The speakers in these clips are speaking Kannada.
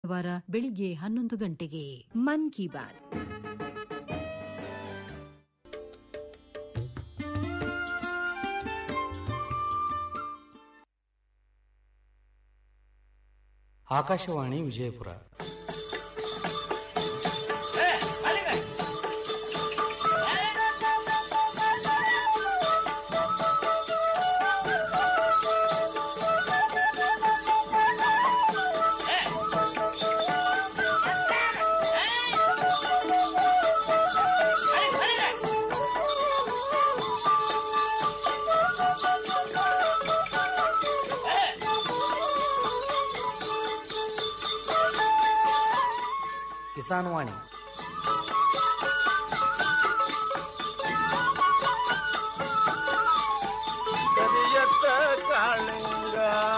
ವಾರ ಬೆಳಿಗ್ಗೆ ಹನ್ನೊಂದು ಗಂಟೆಗೆ ಮನ್ ಕಿ ಬಾತ್ ಆಕಾಶವಾಣಿ ವಿಜಯಪುರ ಕಿಸಾನ್ ವಾಣಿ ಕರಿಯತ್ತ ಕಾಳಿಂಗ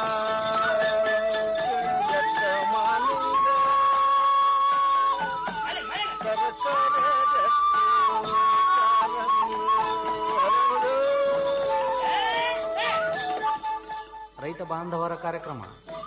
ಕರಿಯತ್ತ ಮಾಲಿಂಗ ಸರಸರ ರಕ್ತಿ ಕಾಲಂಗಿ ಹರಡು. ರೈತ ಬಾಂಧವರ ಕಾರ್ಯಕ್ರಮ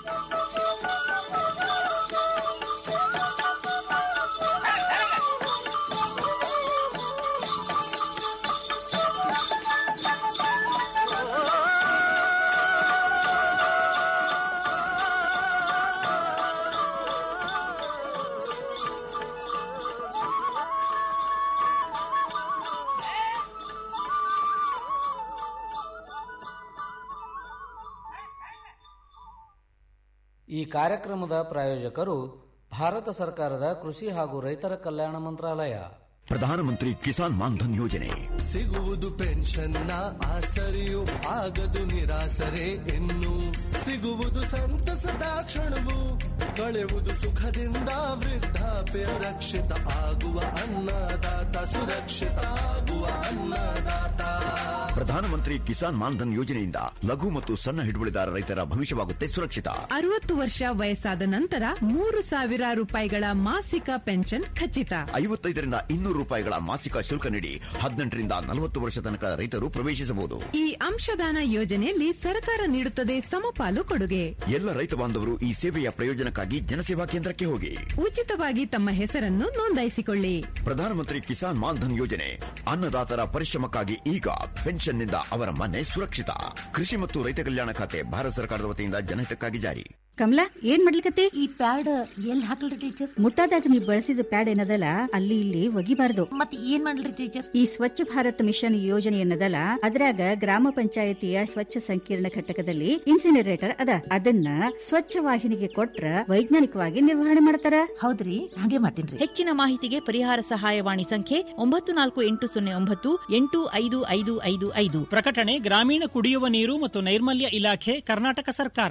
ಈ ಕಾರ್ಯಕ್ರಮದ ಪ್ರಾಯೋಜಕರು ಭಾರತ ಸರ್ಕಾರದ ಕೃಷಿ ಹಾಗೂ ರೈತರ ಕಲ್ಯಾಣ ಮಂತ್ರಾಲಯ ಪ್ರಧಾನಮಂತ್ರಿ ಕಿಸಾನ್ ಮಾನ್ಧನ್ ಯೋಜನೆ ಸಿಗುವುದು ಪೆನ್ಷನ್ನ ಆಸರೆಯು ಆಗದು ನಿರಾಸರೆ ಇನ್ನು ಸಿಗುವುದು ಸಂತಸದ ಕ್ಷಣವು ಕಳೆವುದು ಸುಖದಿಂದ ವೃದ್ಧಾಪ್ಯ ರಕ್ಷಿತ ಆಗುವ ಅನ್ನದಾತ ಸುರಕ್ಷಿತ ಆಗುವ ಅನ್ನದಾತ ಪ್ರಧಾನಮಂತ್ರಿ ಕಿಸಾನ್ ಮಾನ್ಧನ್ ಯೋಜನೆಯಿಂದ ಲಘು ಮತ್ತು ಸಣ್ಣ ಹಿಡುವಳಿದಾರ ರೈತರ ಭವಿಷ್ಯವಾಗುತ್ತೆ ಸುರಕ್ಷಿತ ಅರವತ್ತು ವರ್ಷ ವಯಸ್ಸಾದ ನಂತರ ಮೂರು ಸಾವಿರ ರೂಪಾಯಿಗಳ ಮಾಸಿಕ ಪೆನ್ಷನ್ ಖಚಿತ ಐವತ್ತೈದರಿಂದ ಇನ್ನೂರು ರೂಪಾಯಿಗಳ ಮಾಸಿಕ ಶುಲ್ಕ ನೀಡಿ ಹದಿನೆಂಟರಿಂದ ನಲವತ್ತು ವರ್ಷ ತನಕ ರೈತರು ಪ್ರವೇಶಿಸಬಹುದು ಈ ಅಂಶದಾನ ಯೋಜನೆಯಲ್ಲಿ ಸರ್ಕಾರ ನೀಡುತ್ತದೆ ಸಮಪಾಲು ಕೊಡುಗೆ ಎಲ್ಲ ರೈತ ಬಾಂಧವರು ಈ ಸೇವೆಯ ಪ್ರಯೋಜನಕ್ಕಾಗಿ ಜನಸೇವಾ ಕೇಂದ್ರಕ್ಕೆ ಹೋಗಿ ಉಚಿತವಾಗಿ ತಮ್ಮ ಹೆಸರನ್ನು ನೋಂದಾಯಿಸಿಕೊಳ್ಳಿ ಪ್ರಧಾನಮಂತ್ರಿ ಕಿಸಾನ್ ಮಾನ್ಧನ್ ಯೋಜನೆ ಅನ್ನದಾತರ ಪರಿಶ್ರಮಕ್ಕಾಗಿ ಈಗ ಪೆನ್ಷನ್ನಿಂದ ಅವರ ಮನೆ ಸುರಕ್ಷಿತ ಕೃಷಿ ಮತ್ತು ರೈತ ಕಲ್ಯಾಣ ಖಾತೆ ಭಾರತ ಸರ್ಕಾರದ ವತಿಯಿಂದ ಜನಹಿತಕ್ಕಾಗಿ ಜಾರಿ ಕಮಲಾ ಏನ್ ಮಾಡ್ಲಿಕತ್ತಿ ಈ ಪ್ಯಾಡ್ ಎಲ್ಲಿ ಹಾಕಲ್ರಿ ಟೀಚರ್ ಮುಟ್ಟಾದಾಗ ನೀ ಬಳಸಿದ ಪ್ಯಾಡ್ ಏನದಲ್ಲ ಅಲ್ಲಿ ಇಲ್ಲಿ ಒಗಿಬಾರ್ದು ಮತ್ ಏನ್ ಮಾಡ್ಲಿ ಟೀಚರ್ ಈ ಸ್ವಚ್ಛ ಭಾರತ್ ಮಿಷನ್ ಯೋಜನೆ ಏನದಲ್ಲ ಅದ್ರಾಗ ಗ್ರಾಮ ಪಂಚಾಯತಿಯ ಸ್ವಚ್ಛ ಸಂಕೀರ್ಣ ಘಟಕದಲ್ಲಿ ಇನ್ಸಿನರೇಟರ್ ಅದ ಅದನ್ನ ಸ್ವಚ್ಛ ವಾಹಿನಿಗೆ ಕೊಟ್ರ ವೈಜ್ಞಾನಿಕವಾಗಿ ನಿರ್ವಹಣೆ ಮಾಡ್ತಾರ ಹೌದ್ರಿ ಹಾಗೆ ಮಾಡ್ತೀನ್ರಿ ಹೆಚ್ಚಿನ ಮಾಹಿತಿಗೆ ಪರಿಹಾರ ಸಹಾಯವಾಣಿ ಸಂಖ್ಯೆ ಒಂಬತ್ತು ನಾಲ್ಕು ಎಂಟು ಸೊನ್ನೆ ಒಂಬತ್ತು ಎಂಟು ಐದು ಐದು ಐದು ಐದು ಪ್ರಕಟಣೆ ಗ್ರಾಮೀಣ ಕುಡಿಯುವ ನೀರು ಮತ್ತು ನೈರ್ಮಲ್ಯ ಇಲಾಖೆ ಕರ್ನಾಟಕ ಸರ್ಕಾರ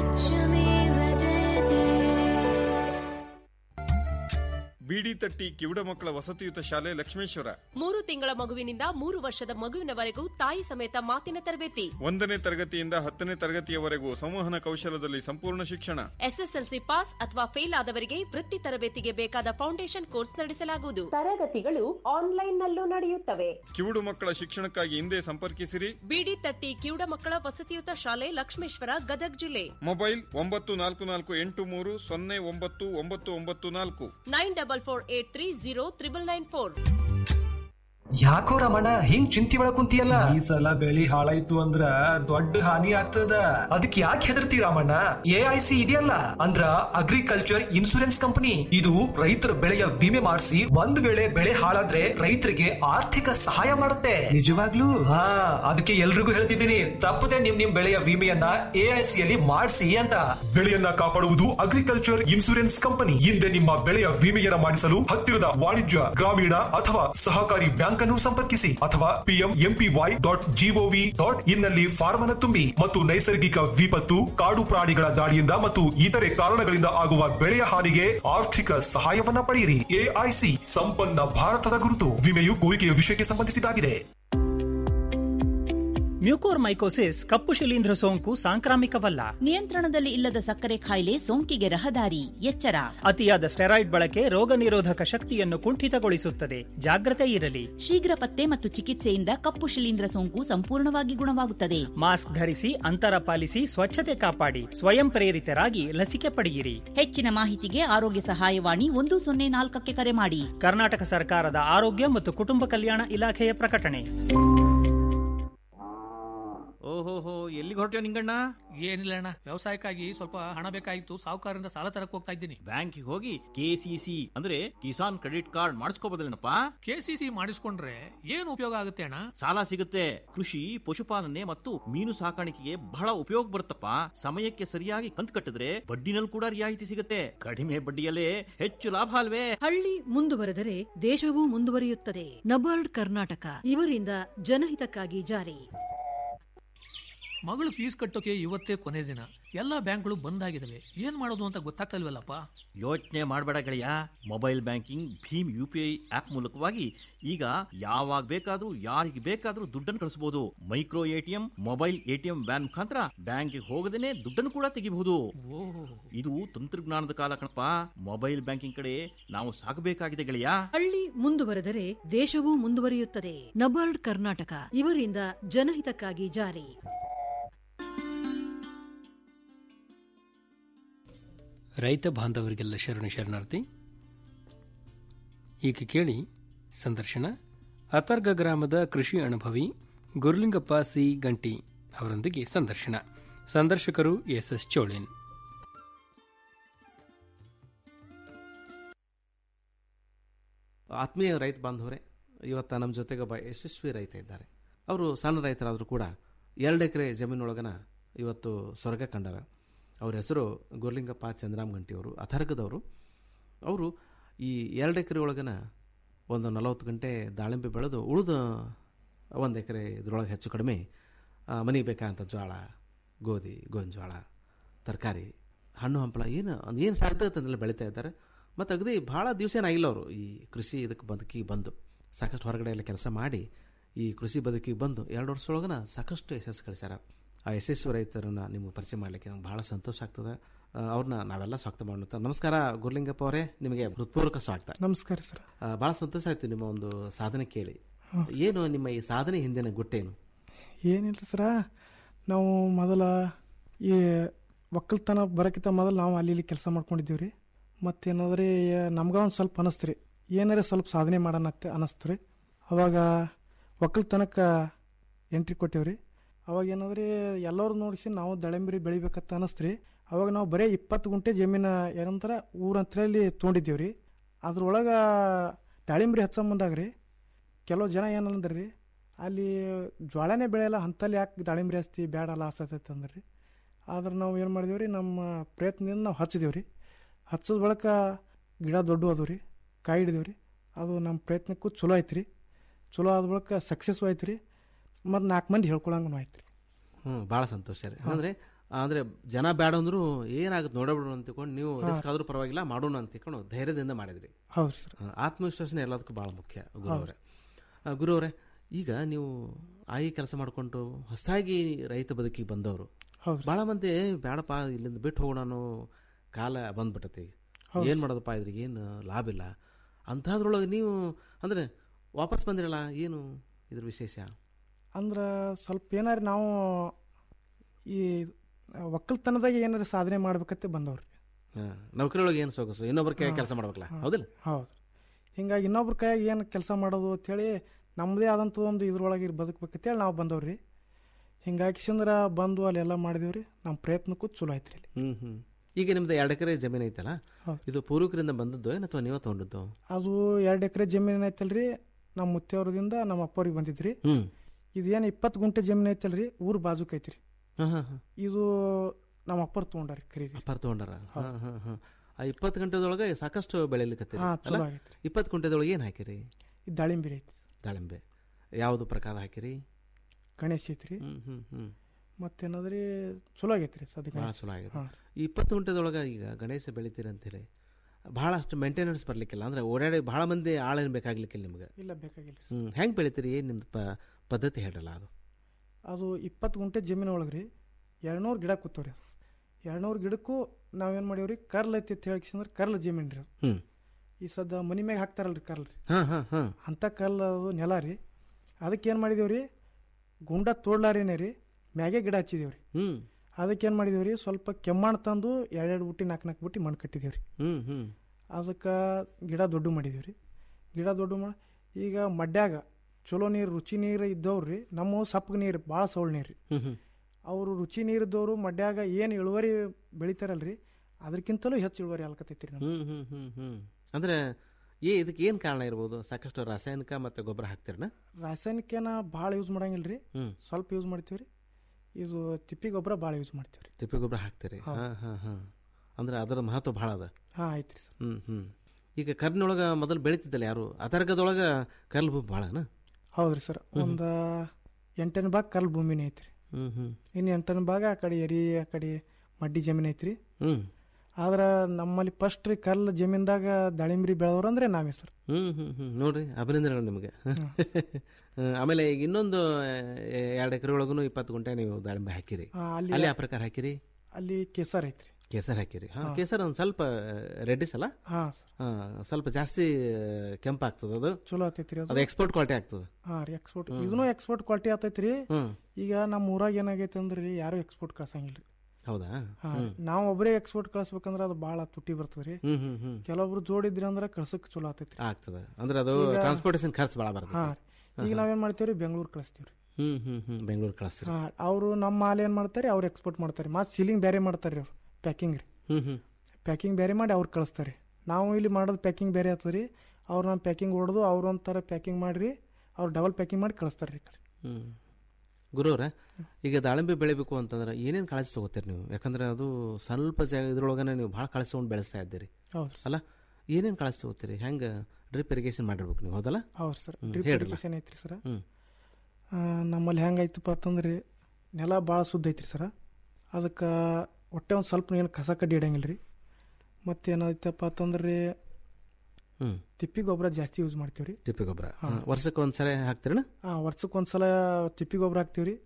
ಬಿಡಿ ತಟ್ಟಿ ಕಿವುಡ ಮಕ್ಕಳ ವಸತಿಯುತ ಶಾಲೆ ಲಕ್ಷ್ಮೇಶ್ವರ ಮೂರು ತಿಂಗಳ ಮಗುವಿನಿಂದ ಮೂರು ವರ್ಷದ ಮಗುವಿನವರೆಗೂ ತಾಯಿ ಸಮೇತ ಮಾತಿನ ತರಬೇತಿ ಒಂದನೇ ತರಗತಿಯಿಂದ ಹತ್ತನೇ ತರಗತಿಯವರೆಗೂ ಸಂವಹನ ಕೌಶಲದಲ್ಲಿ ಸಂಪೂರ್ಣ ಶಿಕ್ಷಣ ಎಸ್ಎಸ್ಎಲ್ಸಿ ಪಾಸ್ ಅಥವಾ ಫೇಲ್ ಆದವರಿಗೆ ವೃತ್ತಿ ತರಬೇತಿಗೆ ಬೇಕಾದ ಫೌಂಡೇಶನ್ ಕೋರ್ಸ್ ನಡೆಸಲಾಗುವುದು ತರಗತಿಗಳು ಆನ್ಲೈನ್ ನಲ್ಲೂ ನಡೆಯುತ್ತವೆ ಕಿವುಡು ಮಕ್ಕಳ ಶಿಕ್ಷಣಕ್ಕಾಗಿ ಹಿಂದೆ ಸಂಪರ್ಕಿಸಿರಿ ಬಿಡಿ ತಟ್ಟಿ ಕಿವುಡ ಮಕ್ಕಳ ವಸತಿಯುತ ಶಾಲೆ ಲಕ್ಷ್ಮೇಶ್ವರ ಗದಗ್ ಜಿಲ್ಲೆ ಮೊಬೈಲ್ ಒಂಬತ್ತು ನಾಲ್ಕು ನಾಲ್ಕು ಎಂಟು ಮೂರು ಸೊನ್ನೆ ಒಂಬತ್ತು ಒಂಬತ್ತು ಒಂಬತ್ತು ನಾಲ್ಕು nine double four eight three zero triple nine four ಯಾಕೋ ರಮಣ ಹಿಂಗ್ ಚಿಂತಿ ಒಳಗ್ ಕುಂತಿಯಲ್ಲ ಈ ಸಲ ಬೆಳಿ ಹಾಳಾಯ್ತು ಅಂದ್ರ ದೊಡ್ಡ ಹಾನಿ ಆಗ್ತದ ಅದಕ್ಕೆ ಯಾಕೆ ಹೆದರ್ತಿ ರಾಮಣ್ಣ ಎ ಐ ಸಿ ಇದೆಯಲ್ಲ ಅಂದ್ರ ಅಗ್ರಿಕಲ್ಚರ್ ಇನ್ಸೂರೆನ್ಸ್ ಕಂಪನಿ ಇದು ರೈತರ ಬೆಳೆಯ ವಿಮೆ ಮಾಡಿಸಿ ಒಂದ್ ವೇಳೆ ಬೆಳೆ ಹಾಳಾದ್ರೆ ರೈತರಿಗೆ ಆರ್ಥಿಕ ಸಹಾಯ ಮಾಡುತ್ತೆ ನಿಜವಾಗ್ಲೂ ಹಾ ಅದಕ್ಕೆ ಎಲ್ರಿಗೂ ಹೇಳ್ತಿದ್ದೀನಿ ತಪ್ಪದೆ ನಿಮ್ ನಿಮ್ ಬೆಳೆಯ ವಿಮೆಯನ್ನ ಎ ಐ ಸಿ ಅಲ್ಲಿ ಮಾಡಿಸಿ ಅಂತ ಬೆಳೆಯನ್ನ ಕಾಪಾಡುವುದು ಅಗ್ರಿಕಲ್ಚರ್ ಇನ್ಸೂರೆನ್ಸ್ ಕಂಪನಿ ಹಿಂದೆ ನಿಮ್ಮ ಬೆಳೆಯ ವಿಮೆಯನ್ನ ಮಾಡಿಸಲು ಹತ್ತಿರದ ವಾಣಿಜ್ಯ ಗ್ರಾಮೀಣ ಅಥವಾ ಸಹಕಾರಿ ಬ್ಯಾಂಕ್ ಅನ್ನು ಸಂಪರ್ಕಿಸಿ ಅಥವಾ PM MPY dot GOV dot in ನಲ್ಲಿ ಫಾರ್ಮ್ ಅನ್ನು ತುಂಬಿ ಮತ್ತು ನೈಸರ್ಗಿಕ ವಿಪತ್ತು ಕಾಡು ಪ್ರಾಣಿಗಳ ದಾಳಿಯಿಂದ ಮತ್ತು ಇತರೆ ಕಾರಣಗಳಿಂದ ಆಗುವ ಬೆಳೆಯ ಹಾನಿಗೆ ಆರ್ಥಿಕ ಸಹಾಯವನ್ನ ಪಡೆಯಿರಿ ಎಐಸಿ ಸಂಪನ್ನ ಭಾರತದ ಗುರುತು ವಿಮೆಯು ಕೋರಿಕೆಯ ವಿಷಯಕ್ಕೆ ಸಂಬಂಧಿಸಿದಾಗಿದೆ ಮ್ಯೂಕೋರ್ಮೈಕೋಸಿಸ್ ಕಪ್ಪು ಶಿಲೀಂಧ್ರ ಸೋಂಕು ಸಾಂಕ್ರಾಮಿಕವಲ್ಲ ನಿಯಂತ್ರಣದಲ್ಲಿ ಇಲ್ಲದ ಸಕ್ಕರೆ ಕಾಯಿಲೆ ಸೋಂಕಿಗೆ ರಹದಾರಿ ಎಚ್ಚರ ಅತಿಯಾದ ಸ್ಟೆರಾಯ್ಡ್ ಬಳಕೆ ರೋಗ ನಿರೋಧಕ ಶಕ್ತಿಯನ್ನು ಕುಂಠಿತಗೊಳಿಸುತ್ತದೆ ಜಾಗ್ರತೆ ಇರಲಿ ಶೀಘ್ರ ಪತ್ತೆ ಮತ್ತು ಚಿಕಿತ್ಸೆಯಿಂದ ಕಪ್ಪು ಶಿಲೀಂಧ್ರ ಸೋಂಕು ಸಂಪೂರ್ಣವಾಗಿ ಗುಣವಾಗುತ್ತದೆ ಮಾಸ್ಕ್ ಧರಿಸಿ ಅಂತರ ಪಾಲಿಸಿ ಸ್ವಚ್ಛತೆ ಕಾಪಾಡಿ ಸ್ವಯಂ ಪ್ರೇರಿತರಾಗಿ ಲಸಿಕೆ ಪಡೆಯಿರಿ ಹೆಚ್ಚಿನ ಮಾಹಿತಿಗೆ ಆರೋಗ್ಯ ಸಹಾಯವಾಣಿ ಒಂದು ಸೊನ್ನೆ ನಾಲ್ಕಕ್ಕೆ ಕರೆ ಮಾಡಿ ಕರ್ನಾಟಕ ಸರ್ಕಾರದ ಆರೋಗ್ಯ ಮತ್ತು ಕುಟುಂಬ ಕಲ್ಯಾಣ ಇಲಾಖೆಯ ಪ್ರಕಟಣೆ ಓಹೋಹೋ ಎಲ್ಲಿಗೆ ಹೊರಟ್ಯೋ ನಿಂಗಣ್ಣ ಏನಿಲ್ಲ ಅಣ್ಣ ವ್ಯವಸಾಯಕ್ಕಾಗಿ ಸ್ವಲ್ಪ ಹಣ ಬೇಕಾಗಿತ್ತು ಸಾಹುಕಾರರಿಂದ ಸಾಲ ತರಕ್ ಹೋಗ್ತಾ ಇದ್ದೀನಿ ಬ್ಯಾಂಕಿಗೆ ಹೋಗಿ ಕೆಸಿಸಿ ಅಂದ್ರೆ ಕಿಸಾನ್ ಕ್ರೆಡಿಟ್ ಕಾರ್ಡ್ ಮಾಡಿಸ್ಕೋಬೋದಲ್ಲೇನಪ್ಪ ಕೆಸಿಸಿ ಮಾಡಿಸ್ಕೊಂಡ್ರೆ ಏನು ಉಪಯೋಗ ಆಗುತ್ತೆ ಅಣ್ಣ ಸಾಲ ಸಿಗುತ್ತೆ ಕೃಷಿ ಪಶುಪಾಲನೆ ಮತ್ತು ಮೀನು ಸಾಕಾಣಿಕೆಗೆ ಬಹಳ ಉಪಯೋಗ ಬರುತ್ತಪ್ಪ ಸಮಯಕ್ಕೆ ಸರಿಯಾಗಿ ಕಂತು ಕಟ್ಟಿದ್ರೆ ಬಡ್ಡಿನಲ್ಲಿ ಕೂಡ ರಿಯಾಯಿತಿ ಸಿಗುತ್ತೆ ಕಡಿಮೆ ಬಡ್ಡಿಯಲ್ಲೇ ಹೆಚ್ಚು ಲಾಭ ಅಲ್ವೇ ಹಳ್ಳಿ ಮುಂದುವರೆದರೆ ದೇಶವೂ ಮುಂದುವರಿಯುತ್ತದೆ ನಬಾರ್ಡ್ ಕರ್ನಾಟಕ ಇವರಿಂದ ಜನಹಿತಕ್ಕಾಗಿ ಜಾರಿ ಮಗಳು ಫೀಸ್ ಕಟ್ಟೋಕೆ ಇವತ್ತೇ ಕೊನೆ ದಿನ ಎಲ್ಲಾ ಬ್ಯಾಂಕ್ಗಳು ಬಂದ್ ಆಗಿದಾವೆ ಏನ್ ಮಾಡೋದು ಅಂತ ಗೊತ್ತಾಗ್ತಲ್ವಲ್ಲಪ್ಪ ಯೋಚನೆ ಮಾಡಬೇಡ ಗೆಳೆಯ ಮೊಬೈಲ್ ಬ್ಯಾಂಕಿಂಗ್ ಭೀಮ್ ಯು ಪಿ ಐ ಆಪ್ ಮೂಲಕವಾಗಿ ಈಗ ಯಾವಾಗ ಬೇಕಾದ್ರೂ ಯಾರಿಗೆ ಬೇಕಾದ್ರೂ ದುಡ್ಡನ್ನು ಕಳಿಸಬಹುದು micro ATM mobile ATM van ಮುಖಾಂತರ ಬ್ಯಾಂಕಿಗೆ ಹೋಗದೇನೆ ದುಡ್ಡನ್ನು ಕೂಡ ತೆಗಿಬಹುದು ಇದು ತಂತ್ರಜ್ಞಾನದ ಕಾಲ ಕಣಪ್ಪ ಮೊಬೈಲ್ ಬ್ಯಾಂಕಿಂಗ್ ಕಡೆ ನಾವು ಸಾಗಬೇಕಾಗಿದೆ ಗೆಳೆಯ ಹಳ್ಳಿ ಮುಂದುವರೆದರೆ ದೇಶವೂ ಮುಂದುವರಿಯುತ್ತದೆ ನಬಾರ್ಡ್ ಕರ್ನಾಟಕ ಇವರಿಂದ ಜನಹಿತಕ್ಕಾಗಿ ಜಾರಿ ರೈತ ಬಾಂಧವರಿಗೆಲ್ಲ ಶರಣ ಶರಣಾರ್ಥಿ ಈಗ ಕೇಳಿ ಸಂದರ್ಶನ ಅತರ್ಗ ಗ್ರಾಮದ ಕೃಷಿ ಅನುಭವಿ ಗುರುಲಿಂಗಪ್ಪ ಸಿ ಗಂಟಿ ಅವರೊಂದಿಗೆ ಸಂದರ್ಶನ ಸಂದರ್ಶಕರು ಎಸ್ ಎಸ್ ಚೋಳೇನ್ ಆತ್ಮೀಯ ರೈತ ಬಾಂಧವರೇ ಇವತ್ತು ನಮ್ಮ ಜೊತೆಗೆ ಒಬ್ಬ ಯಶಸ್ವಿ ರೈತ ಇದ್ದಾರೆ ಅವರು ಸಣ್ಣ ರೈತರಾದರೂ ಕೂಡ ಎರಡು ಎಕರೆ ಜಮೀನೊಳಗನ ಇವತ್ತು ಸ್ವರ್ಗ ಕಂಡರ ಅವ್ರ ಹೆಸರು ಗೋರ್ಲಿಂಗಪ್ಪ ಚಂದ್ರಾಮ್ ಗಂಟಿಯವರು ಅಥರ್ಗದವರು ಅವರು ಈ ಎರಡು ಎಕರೆ ಒಳಗನ ಒಂದು ನಲವತ್ತು ಗಂಟೆ ದಾಳಿಂಬೆ ಬೆಳೆದು ಉಳಿದ ಒಂದು ಎಕರೆ ಇದ್ರೊಳಗೆ ಹೆಚ್ಚು ಕಡಿಮೆ ಮನೆಗೆ ಬೇಕಾದಂಥ ಜೋಳ ಗೋಧಿ ಗೋಂಜೋಳ ತರಕಾರಿ ಹಣ್ಣು ಹಂಪಲ ಏನು ಏನು ಸಾಧ್ಯತೆ ಅದನ್ನೆಲ್ಲ ಬೆಳೀತಾ ಇದ್ದಾರೆ ಮತ್ತು ಅಗದಿ ಭಾಳ ದಿವಸ ಏನಾಗಿಲ್ಲ ಅವರು ಈ ಕೃಷಿ ಇದಕ್ಕೆ ಬದುಕಿಗೆ ಬಂದು ಸಾಕಷ್ಟು ಹೊರಗಡೆ ಎಲ್ಲ ಕೆಲಸ ಮಾಡಿ ಈ ಕೃಷಿ ಬದುಕಿಗೆ ಬಂದು ಎರಡು ವರ್ಷದೊಳಗನ ಸಾಕಷ್ಟು ಯಶಸ್ಸು ಗಳಿಸ್ಯಾರ ಆ ಯಶಸ್ವಿ ರೈತರನ್ನ ನಿಮಗೆ ಪರಿಚಯ ಮಾಡಲಿಕ್ಕೆ ನಂಗೆ ಭಾಳ ಸಂತೋಷ ಆಗ್ತದೆ ಅವ್ರನ್ನ ನಾವೆಲ್ಲ ಸ್ವಾಗತ ಮಾಡುತ್ತಾ ನಮಸ್ಕಾರ ಗುರುಲಿಂಗಪ್ಪ ಅವರೇ ನಿಮಗೆ ಹೃತ್ಪೂರ್ವಕ ಸ್ವಾಗತ ನಮಸ್ಕಾರ ಸರ್ ಭಾಳ ಸಂತೋಷ ಆಯ್ತು ನಿಮ್ಮ ಒಂದು ಸಾಧನೆ ಕೇಳಿ ಏನು ನಿಮ್ಮ ಈ ಸಾಧನೆ ಹಿಂದಿನ ಗುಟ್ಟೇನು ಏನಿಲ್ಲ ಸರ ನಾವು ಮೊದಲ ಈ ಒಕ್ಕಲ್ತನ ಬರೋಕ್ಕಿಂತ ಮೊದಲು ನಾವು ಅಲ್ಲಿ ಇಲ್ಲಿ ಕೆಲಸ ಮಾಡ್ಕೊಂಡಿದ್ದೀವಿ ರೀ ಮತ್ತೇನಾದ್ರೆ ನಮ್ಗೆ ಒಂದು ಸ್ವಲ್ಪ ಅನಿಸ್ತು ರೀ ಏನಾರೇ ಸ್ವಲ್ಪ ಸಾಧನೆ ಮಾಡೋಣ ಅಂತ ಅನಿಸ್ತು ರೀ ಅವಾಗ ಒಕ್ಕಲ್ತನಕ್ಕೆ ಎಂಟ್ರಿ ಕೊಟ್ಟೇವ್ರಿ ರೀ ಅವಾಗ ಏನಾದ್ರೆ ಎಲ್ಲರೂ ನೋಡಿಸಿ ನಾವು ದಾಳಿಂಬರಿ ಬೆಳಿಬೇಕಂತ ಅನಿಸ್ತು ರೀ ಅವಾಗ ನಾವು ಬರೀ ಇಪ್ಪತ್ತು ಗುಂಟೆ ಜಮೀನು ಏನಂತಾರೆ ಊರಂತರಲ್ಲಿ ತೊಗೊಂಡಿದ್ದೀವಿ ರೀ ಅದ್ರೊಳಗೆ ದಾಳಿಂಬರಿ ಹಚ್ಚಂಬಂದಾಗ ರೀ ಕೆಲವು ಜನ ಏನಂದ್ರೆ ರೀ ಅಲ್ಲಿ ಜ್ವಾಳನೇ ಬೆಳೆಯಲ್ಲ ಅಂತಲ್ಲಿ ಯಾಕೆ ದಾಳಿಂಬರಿ ಹಚ್ತಿ ಬೇಡ ಲಾಸ್ ಆತೈತೆ ಅಂದ್ರೆ ರೀ ಆದ್ರೆ ನಾವು ಏನು ಮಾಡಿದೀವಿ ರೀ ನಮ್ಮ ಪ್ರಯತ್ನದಿಂದ ನಾವು ಹಚ್ಚಿದೀವಿ ರೀ ಹಚ್ಚದ ಬಳಿಕ ಗಿಡ ದೊಡ್ಡ ಅದಾವ ರೀ ಕಾಯಿ ಹಿಡಿದೀವಿ ರೀ ಅದು ನಮ್ಮ ಪ್ರಯತ್ನಕ್ಕೂ ಚಲೋ ಐತೆ ರೀ ಚಲೋ ಆದ ಬಳಿಕ ಸಕ್ಸಸ್ಸು ಆಯ್ತು ರೀ ಮತ್ತು ನಾಲ್ಕು ಮಂದಿ ಹೇಳ್ಕೊಳಂಗೂ ಆಯ್ತು ರೀ ಹ್ಞೂ ಭಾಳ ಸಂತೋಷ ರೀ ಅಂದರೆ ಅಂದರೆ ಜನ ಬೇಡ ಅಂದ್ರು ಏನಾಗುತ್ತೆ ನೋಡಬಿಡೋಣ ಅಂತಕೊಂಡು ನೀವು ರಿಸ್ಕ್ ಆದ್ರೂ ಪರವಾಗಿಲ್ಲ ಮಾಡೋಣ ಅಂತ ತಿಳ್ಕೊಂಡು ಧೈರ್ಯದಿಂದ ಮಾಡಿದ್ರಿ ಹೌದು ಸರ್ ಆತ್ಮವಿಶ್ವಾಸನೇ ಎಲ್ಲದಕ್ಕೂ ಭಾಳ ಮುಖ್ಯ ಗುರು ಅವರೇ ಗುರು ಅವರೇ ಈಗ ನೀವು ಆಯಿ ಕೆಲಸ ಮಾಡಿಕೊಂಡು ಹೊಸದಾಗಿ ರೈತ ಬದುಕಿಗೆ ಬಂದವರು ಭಾಳ ಮಂದಿ ಬೇಡಪ್ಪ ಇಲ್ಲಿಂದ ಬಿಟ್ಟು ಹೋಗೋಣ ಅನ್ನೋ ಕಾಲ ಬಂದ್ಬಿಟ್ಟತಿ ಏನು ಮಾಡೋದಪ್ಪ ಇದ್ರಿಗೆ ಏನು ಲಾಭ ಇಲ್ಲ ಅಂಥದ್ರೊಳಗೆ ನೀವು ಅಂದರೆ ವಾಪಸ್ ಬಂದಿರಲ್ಲ ಏನು ಇದ್ರ ವಿಶೇಷ ಅಂದ್ರೆ ಸ್ವಲ್ಪ ಏನಾರು ನಾವು ಈ ಒಕ್ಕಲ್ತನದಾಗ ಏನಾರು ಸಾಧನೆ ಮಾಡ್ಬೇಕಂತ ಬಂದವ್ರಿ ನೌಕರಿ ಒಳಗೆ ಏನು ಸೊಗಸು ಇನ್ನೊಬ್ರ ಕೈ ಕೆಲಸ ಮಾಡ್ಬೇಕಲ್ಲ ಹೌದಿಲ್ಲ ಹೌದು ಹಿಂಗಾಗಿ ಇನ್ನೊಬ್ರ ಕೈಯಾಗ ಏನು ಕೆಲಸ ಮಾಡೋದು ಅಂತೇಳಿ ನಮ್ಮದೇ ಆದಂಥ ಒಂದು ಇದ್ರೊಳಗೆ ಬದುಕ್ಬೇಕಂತೇಳಿ ನಾವು ಬಂದವ್ರಿ ಹಿಂಗಾಗಿ ಚಂದ್ರ ಬಂದು ಅಲ್ಲೆಲ್ಲ ಮಾಡಿದೀವಿ ರೀ ನಮ್ಮ ಪ್ರಯತ್ನಕ್ಕೂ ಚಲೋ ಆಯ್ತು ರೀ ಹ್ಞೂ ಹ್ಞೂ ಈಗ ನಿಮ್ದು ಎರಡು ಎಕರೆ ಜಮೀನು ಐತಲ್ಲ ಇದು ಪೂರ್ವಿಕರಿಂದ ಬಂದದ್ದು ಏನು ಅಥವಾ ನೀವೇ ತೊಗೊಂಡದ್ದು ಅದು ಎರಡು ಎಕರೆ ಜಮೀನು ಐತಲ್ರಿ ನಮ್ಮ ಮುತ್ತೆಯವ್ರದಿಂದ ನಮ್ಮ ಅಪ್ಪವ್ರಿಗೆ ಬಂದಿದ್ರಿ ಹ್ಮ್. ಇದೇನು ಇಪ್ಪತ್ತು ಗುಂಟೆ ಜಮೀನು ಐತಲ್ರಿ ಊರು ಬಾಜುಕ್ ಐತ್ರಿ ಹಾಂ ಹಾಂ ಹಾಂ ಇದು ನಮ್ಮ ಅಪ್ಪರ್ ತೊಗೊಂಡಾರಿ ಖರೀದಿ ಅಪ್ಪಾರ್ ತೊಗೊಂಡಾರ ಹಾಂ ಹಾಂ ಹಾಂ ಆ ಇಪ್ಪತ್ತು ಗಂಟೆದೊಳಗೆ ಸಾಕಷ್ಟು ಬೆಳೆಯಲಿಕ್ಕೆ ಹಾ, ಚಲೋ ಆಗೈತ್ರಿ. ಇಪ್ಪತ್ತು ಗಂಟೆದೊಳಗೆ ಏನು ಹಾಕಿರಿ ಇದು ದಾಳಿಂಬೆ ಐತಿ ದಾಳಿಂಬೆ ಯಾವುದು ಪ್ರಕಾರ ಹಾಕಿರಿ ಗಣೇಶ ಐತ್ರಿ ಹ್ಮ್ ಹ್ಮ್ ಹ್ಮ್ ಮತ್ತೇನಾದ್ರಿ ಚಲೋ ಆಗೈತ್ರಿ ಸದ್ಯ ಭಾಳ ಚಲೋ ಆಗಿದೆ ಈ ಇಪ್ಪತ್ತು ಗಂಟೆದೊಳಗೆ ಈಗ ಗಣೇಶ ಬೆಳಿತೀರಿ ಅಂತೇಳಿ ಭಾಳಷ್ಟು ಮೇಂಟೆನೆನ್ಸ್ ಬರಲಿಕ್ಕಿಲ್ಲ ಅಂದರೆ ಓಡಾಡಿ ಭಾಳ ಮಂದಿ ಆಳೇನು ಬೇಕಾಗ್ಲಿಕ್ಕಿಲ್ಲ ನಿಮ್ಗೆ ಇಲ್ಲ ಬೇಕಾಗಿಲ್ಲ ಹ್ಞೂ ಹೆಂಗೆ ಬೆಳಿತೀರಿ ಏನು ನಿಮ್ದು ಪ ಪದ್ಧತಿ ಹೇಳಲ್ಲ ಅದು ಅದು ಇಪ್ಪತ್ತು ಗುಂಟೆ ಜಮೀನು ಒಳಗೆ ರೀ ಎರಡ್ನೂರು ಗಿಡ ಕೂತವ್ರಿ ಅದು ಎರಡ್ನೂರು ಗಿಡಕ್ಕೂ ನಾವೇನು ಮಾಡೀವ್ರಿ ಕರ್ಲ್ ಐತಿ ಅಂತ ಹೇಳಿಕ್ಸಂದ್ರೆ ಕರ್ಲ್ ಜಮೀನು ರೀ ಅದು ಹ್ಮ್ ಈ ಸದ್ದ ಮನಿ ಮ್ಯಾಗ ಹಾಕ್ತಾರಲ್ರಿ ಕರ್ಲ್ ರೀ ಹಾ ಹಾ ಹಾ ಅಂಥ ಕಲ್ಲು ಅದು ನೆಲ ರೀ ಅದಕ್ಕೆ ಏನು ಮಾಡಿದೇವ್ರಿ ರೀ ಗುಂಡ ತೋಡ್ಲಾರೇನೆ ರೀ ಮ್ಯಾಗೆ ಗಿಡ ಹಚ್ಚಿದೇವ್ರಿ ಹ್ಮ್ ಅದಕ್ಕೆ ಏನು ಮಾಡಿದೇವ್ರಿ ಸ್ವಲ್ಪ ಕೆಮ್ಮಾಣ ತಂದು ಎರಡೆರಡು ಬುಟ್ಟಿ ನಾಲ್ಕು ನಾಲ್ಕು ಬುಟ್ಟಿ ಮಣ್ಣು ಕಟ್ಟಿದೇವ್ರಿ ಹ್ಮ್ ಹ್ಮ್ ಅದಕ್ಕೆ ಗಿಡ ದೊಡ್ಡ ಮಾಡಿದೇವ್ರಿ ಗಿಡ ದೊಡ್ಡ ಮಾಡಿ ಈಗ ಮಡ್ಯಾಗ ಚಲೋ ನೀರು ರುಚಿ ನೀರು ಇದ್ದವ್ರಿ ನಮ್ಮ ಸಪ್ಪಗೆ ನೀರು ಭಾಳ ಸೌಳ್ ನೀರು ರೀ ಹ್ಮ್ ಹ್ಮ್ ಅವರು ರುಚಿ ನೀರಿದ್ದವರು ಮಡ್ಯಾಗ ಏನು ಇಳುವರಿ ಬೆಳಿತಾರಲ್ರಿ ಅದಕ್ಕಿಂತಲೂ ಹೆಚ್ಚು ಇಳುವರಿ ಆಲ್ಕತೈತಿ ರೀ ಹ್ಮ್ ಹ್ಮ್ ಹ್ಮ್ ಹ್ಮ್ ಅಂದ್ರೆ ಏ ಇದಕ್ಕೆ ಏನ್ ಕಾರಣ ಇರ್ಬೋದು ಸಾಕಷ್ಟು ರಾಸಾಯನಿಕ ಮತ್ತೆ ಗೊಬ್ಬರ ಹಾಕ್ತಿರನ ರಾಸಾಯನಿಕನ ಭಾಳ ಯೂಸ್ ಮಾಡಂಗಿಲ್ಲ ರೀ ಹ್ಮ್ ಸ್ವಲ್ಪ ಯೂಸ್ ಮಾಡ್ತೀವಿ ರೀ ಇದು ತಿಪ್ಪಿ ಗೊಬ್ಬರ ಭಾಳ ಯೂಸ್ ಮಾಡ್ತೀವಿ ರೀ ತಿಪ್ಪೆ ಗೊಬ್ಬರ ಹಾಕ್ತೀರಿ ಹೌದು. ಹಾ ಹಾ ಹಾ ಅಂದ್ರೆ ಅದರ ಮಹತ್ವ ಭಾಳ ಅದ ಹಾಂ ಆಯ್ತು ರೀ ಸರ್ ಹ್ಮ್ ಹ್ಮ್ ಈಗ ಕರ್ನೊಳಗ ಮೊದಲು ಬೆಳಿತಿದ್ದಲ್ಲ ಯಾರು ಅದರ್ಗದೊಳಗ ಕರ್ಲ್ ಭೂಮಿ ಭಾಳನ ಹೌದು ರೀ ಸರ್ ಹ್ಮ್. ಒಂದು ಎಂಟನೇ ಭಾಗ ಕಲ್ ಭೂಮಿನೇ ಐತ್ರಿ ಹ್ಮ್ ಹ್ಮ್ ಇನ್ನು ಎಂಟನೇ ಭಾಗ ಆ ಕಡೆ ಎರಿ ಆ ಕಡೆ ಮಡ್ಡಿ ಜಮೀನು ಐತ್ರಿ ಹ್ಮ್ ಆದ್ರೆ ನಮ್ಮಲ್ಲಿ ಫಸ್ಟ್ ರೀ ಕಲ್ ಜಮೀನ್ದಾಗ ದಾಳಿಂಬ್ರಿ ಬೆಳೆದವ್ರು ಅಂದ್ರೆ ನಾವೇ ಸರ್ ಹ್ಮ್ ಹ್ಮ್ ಹ್ಮ್ ನೋಡ್ರಿ ಅಭಿನಂದನೆಗಳು ನಿಮಗೆ ಹ್ಮ್, ಆಮೇಲೆ ಈಗ ಇನ್ನೊಂದು ಎರಡು ಎಕರೆ ಒಳಗೂ ಇಪ್ಪತ್ತು ಗುಂಟೆ ನೀವು ದಾಳಿಂಬೆ ಹಾಕಿರಿ ಆ, ಅಲ್ಲಿ- ಅಲ್ಲಿ ಆ ಪ್ರಕಾರ ಹಾಕಿರಿ ಅಲ್ಲಿ ಕೇಸರ್ ಐತ್ರಿ ಕೇಸರ್ ಹಾಕಿರಿ ಹಾ ಹಾ. ಕೇಸರ್ ಒಂದು ಸ್ವಲ್ಪ ರೆಡ್ಡಿಸ್ ಅಲ್ಲ ಹಾ ಹಾ ಸ್ವಲ್ಪ ಜಾಸ್ತಿ ಕೆಂಪು ಆಗ್ತದ ಅದು ಚಲೋ ಆತೈತ್ರಿ ಅದು ಎಕ್ಸ್ಪೋರ್ಟ್ ಕ್ವಾಲಿಟಿ ಆಗ್ತದ ಹಾಂ ರೀ ಎಕ್ಸ್ಪೋರ್ಟ್ ಹ್ಮ್. ಇದನ್ನು ಎಕ್ಸ್ಪೋರ್ಟ್ ಕ್ವಾಲಿಟಿ ಆತೈತ್ರಿ ಹ್ಮ್. ಈಗ ನಮ್ಮ ಊರಾಗ ಏನಾಗೈತೆ ಅಂದ್ರೆ ರೀ ಯಾರು ಎಕ್ಸ್ಪೋರ್ಟ್ ಕಳ್ಸಂಗಿಲ್ಲ ರೀ ಹೌದಾ ಹಾ ಹ್ಮ್. ನಾವು ಒಬ್ಬರೇ ಎಕ್ಸ್ಪೋರ್ಟ್ ಕಳ್ಸ್ಬೇಕಂದ್ರೆ ಅದು ಭಾಳ ತುಟ್ಟಿ ಬರ್ತದ್ರಿ ಹ್ಮ್ ಹ್ಮ್ ಹ್ಮ್ ಕೆಲವೊಬ್ರು ಜೋಡಿದ್ರಿ ಅಂದ್ರೆ ಕಳ್ಸಕ್ ಚಲೋ ಆತೈತ್ರಿ ಆಗ್ತದ ಅಂದ್ರೆ ಅದು ಈಗ- ಟ್ರಾನ್ಸ್ಪೋರ್ಟೇಷನ್ ಖರ್ಚು ಭಾಳ ಬರ್ತದೆ ಹಾ ಈಗ ನಾವೇನ್ ಮಾಡ್ತೀವ್ರಿ ಬೆಂಗಳೂರು ಕಳಿಸ್ತೀವ್ರಿ ಹ್ಮ್ ಹ್ಮ್ ಹ್ಮ್ ಬೆಂಗಳೂರು ಕಳಿಸ್ತೀರಿ ಹಾ ಅವರು ನಮ್ಮ ಮಾಲ್ ಏನ್ ಮಾಡ್ತಾರೆ ಅವ್ರು ಎಕ್ಸ್ಪೋರ್ಟ್ ಮಾಡ್ತಾರೆ ಮತ್ತೆ ಸೀಲಿಂಗ್ ಬೇರೆ ಮಾಡ್ತಾರೆ ಅವ್ರು ಪ್ಯಾಕಿಂಗ್ ರೀ ಹ್ಮ್ ಹ್ಮ್ ಪ್ಯಾಕಿಂಗ್ ಬೇರೆ ಮಾಡಿ ಅವ್ರು ಕಳಿಸ್ತಾರೆ ನಾವು ಇಲ್ಲಿ ಮಾಡೋದು ಪ್ಯಾಕಿಂಗ್ ಬೇರೆ ಆಗ್ತದೆ ರೀ ಅವ್ರು ನಮ್ಮ ಪ್ಯಾಕಿಂಗ್ ಹೊಡೆದು ಅವ್ರು ಒಂಥರ ಪ್ಯಾಕಿಂಗ್ ಮಾಡಿರಿ ಅವ್ರು ಡಬಲ್ ಪ್ಯಾಕಿಂಗ್ ಮಾಡಿ ಕಳಿಸ್ತಾರೆ ರೀ ಈ ಕಡೆ ಹ್ಮ್ ಗುರುವ್ರೆ ಈಗ ದಾಳಿಂಬೆ ಬೆಳಿಬೇಕು ಅಂತಂದ್ರೆ ಏನೇನು ಕಾಳಜಿ ತಗೋತೀರಿ ನೀವು ಯಾಕಂದ್ರೆ ಅದು ಸ್ವಲ್ಪ ಜಾಗ ಇದ್ರೊಳಗನೆ ನೀವು ಭಾಳ ಕಾಳಜಿ ತಗೊಂಡು ಬೆಳೆಸ್ತಾ ಇದ್ದೀರಿ ಹೌದು ಅಲ್ಲ ಏನೇನು ಕಾಳಜಿ ತಗೋತೀರಿ ಹೆಂಗೆ ಡ್ರಿಪ್ ಇರಿಗೇಷನ್ ಮಾಡಿರ್ಬೇಕು ನೀವು ಹೌದಲ್ಲ ಹೌದು ಸರ್ ಹ್ಮ್, ಡ್ರಿಪ್ ಹೇಳ್ರಲ್ಲ. ಇರಿಗೇಷನ್ ಐತ್ರಿ ಸರ್ ಹ್ಮ್ ನಮ್ಮಲ್ಲಿ ಹೆಂಗೈತಪ್ಪ ಅಂತಂದ್ರೆ ನೆಲ ಭಾಳ ಶುದ್ಧ ಐತ್ರಿ ಸರ ಅದಕ್ಕೆ ಹೊಟ್ಟೆ ಒಂದು ಸ್ವಲ್ಪ ಏನು ಕಸ ಕಡ್ಡಿ ಇಡಂಗಿಲ್ಲ ರೀ ಮತ್ತೇನಾಯ್ತಪ್ಪ ಅಂತಂದ್ರೆ ಹ್ಮ್ ತಿಪ್ಪಿ ಗೊಬ್ಬರ ಜಾಸ್ತಿ ಯೂಸ್ ಮಾಡ್ತೀವಿ ರೀ ತಿಪ್ಪೆ ಗೊಬ್ಬರ ಹಾ. ವರ್ಷಕ್ಕೆ ಒಂದ್ಸಲ ಹಾಕ್ತೀರಣ ಹಾಂ ವರ್ಷಕ್ಕೆ ಒಂದ್ಸಲ ತಿಪ್ಪಿ ಗೊಬ್ಬರ ಹಾಕ್ತೀವಿ ರೀ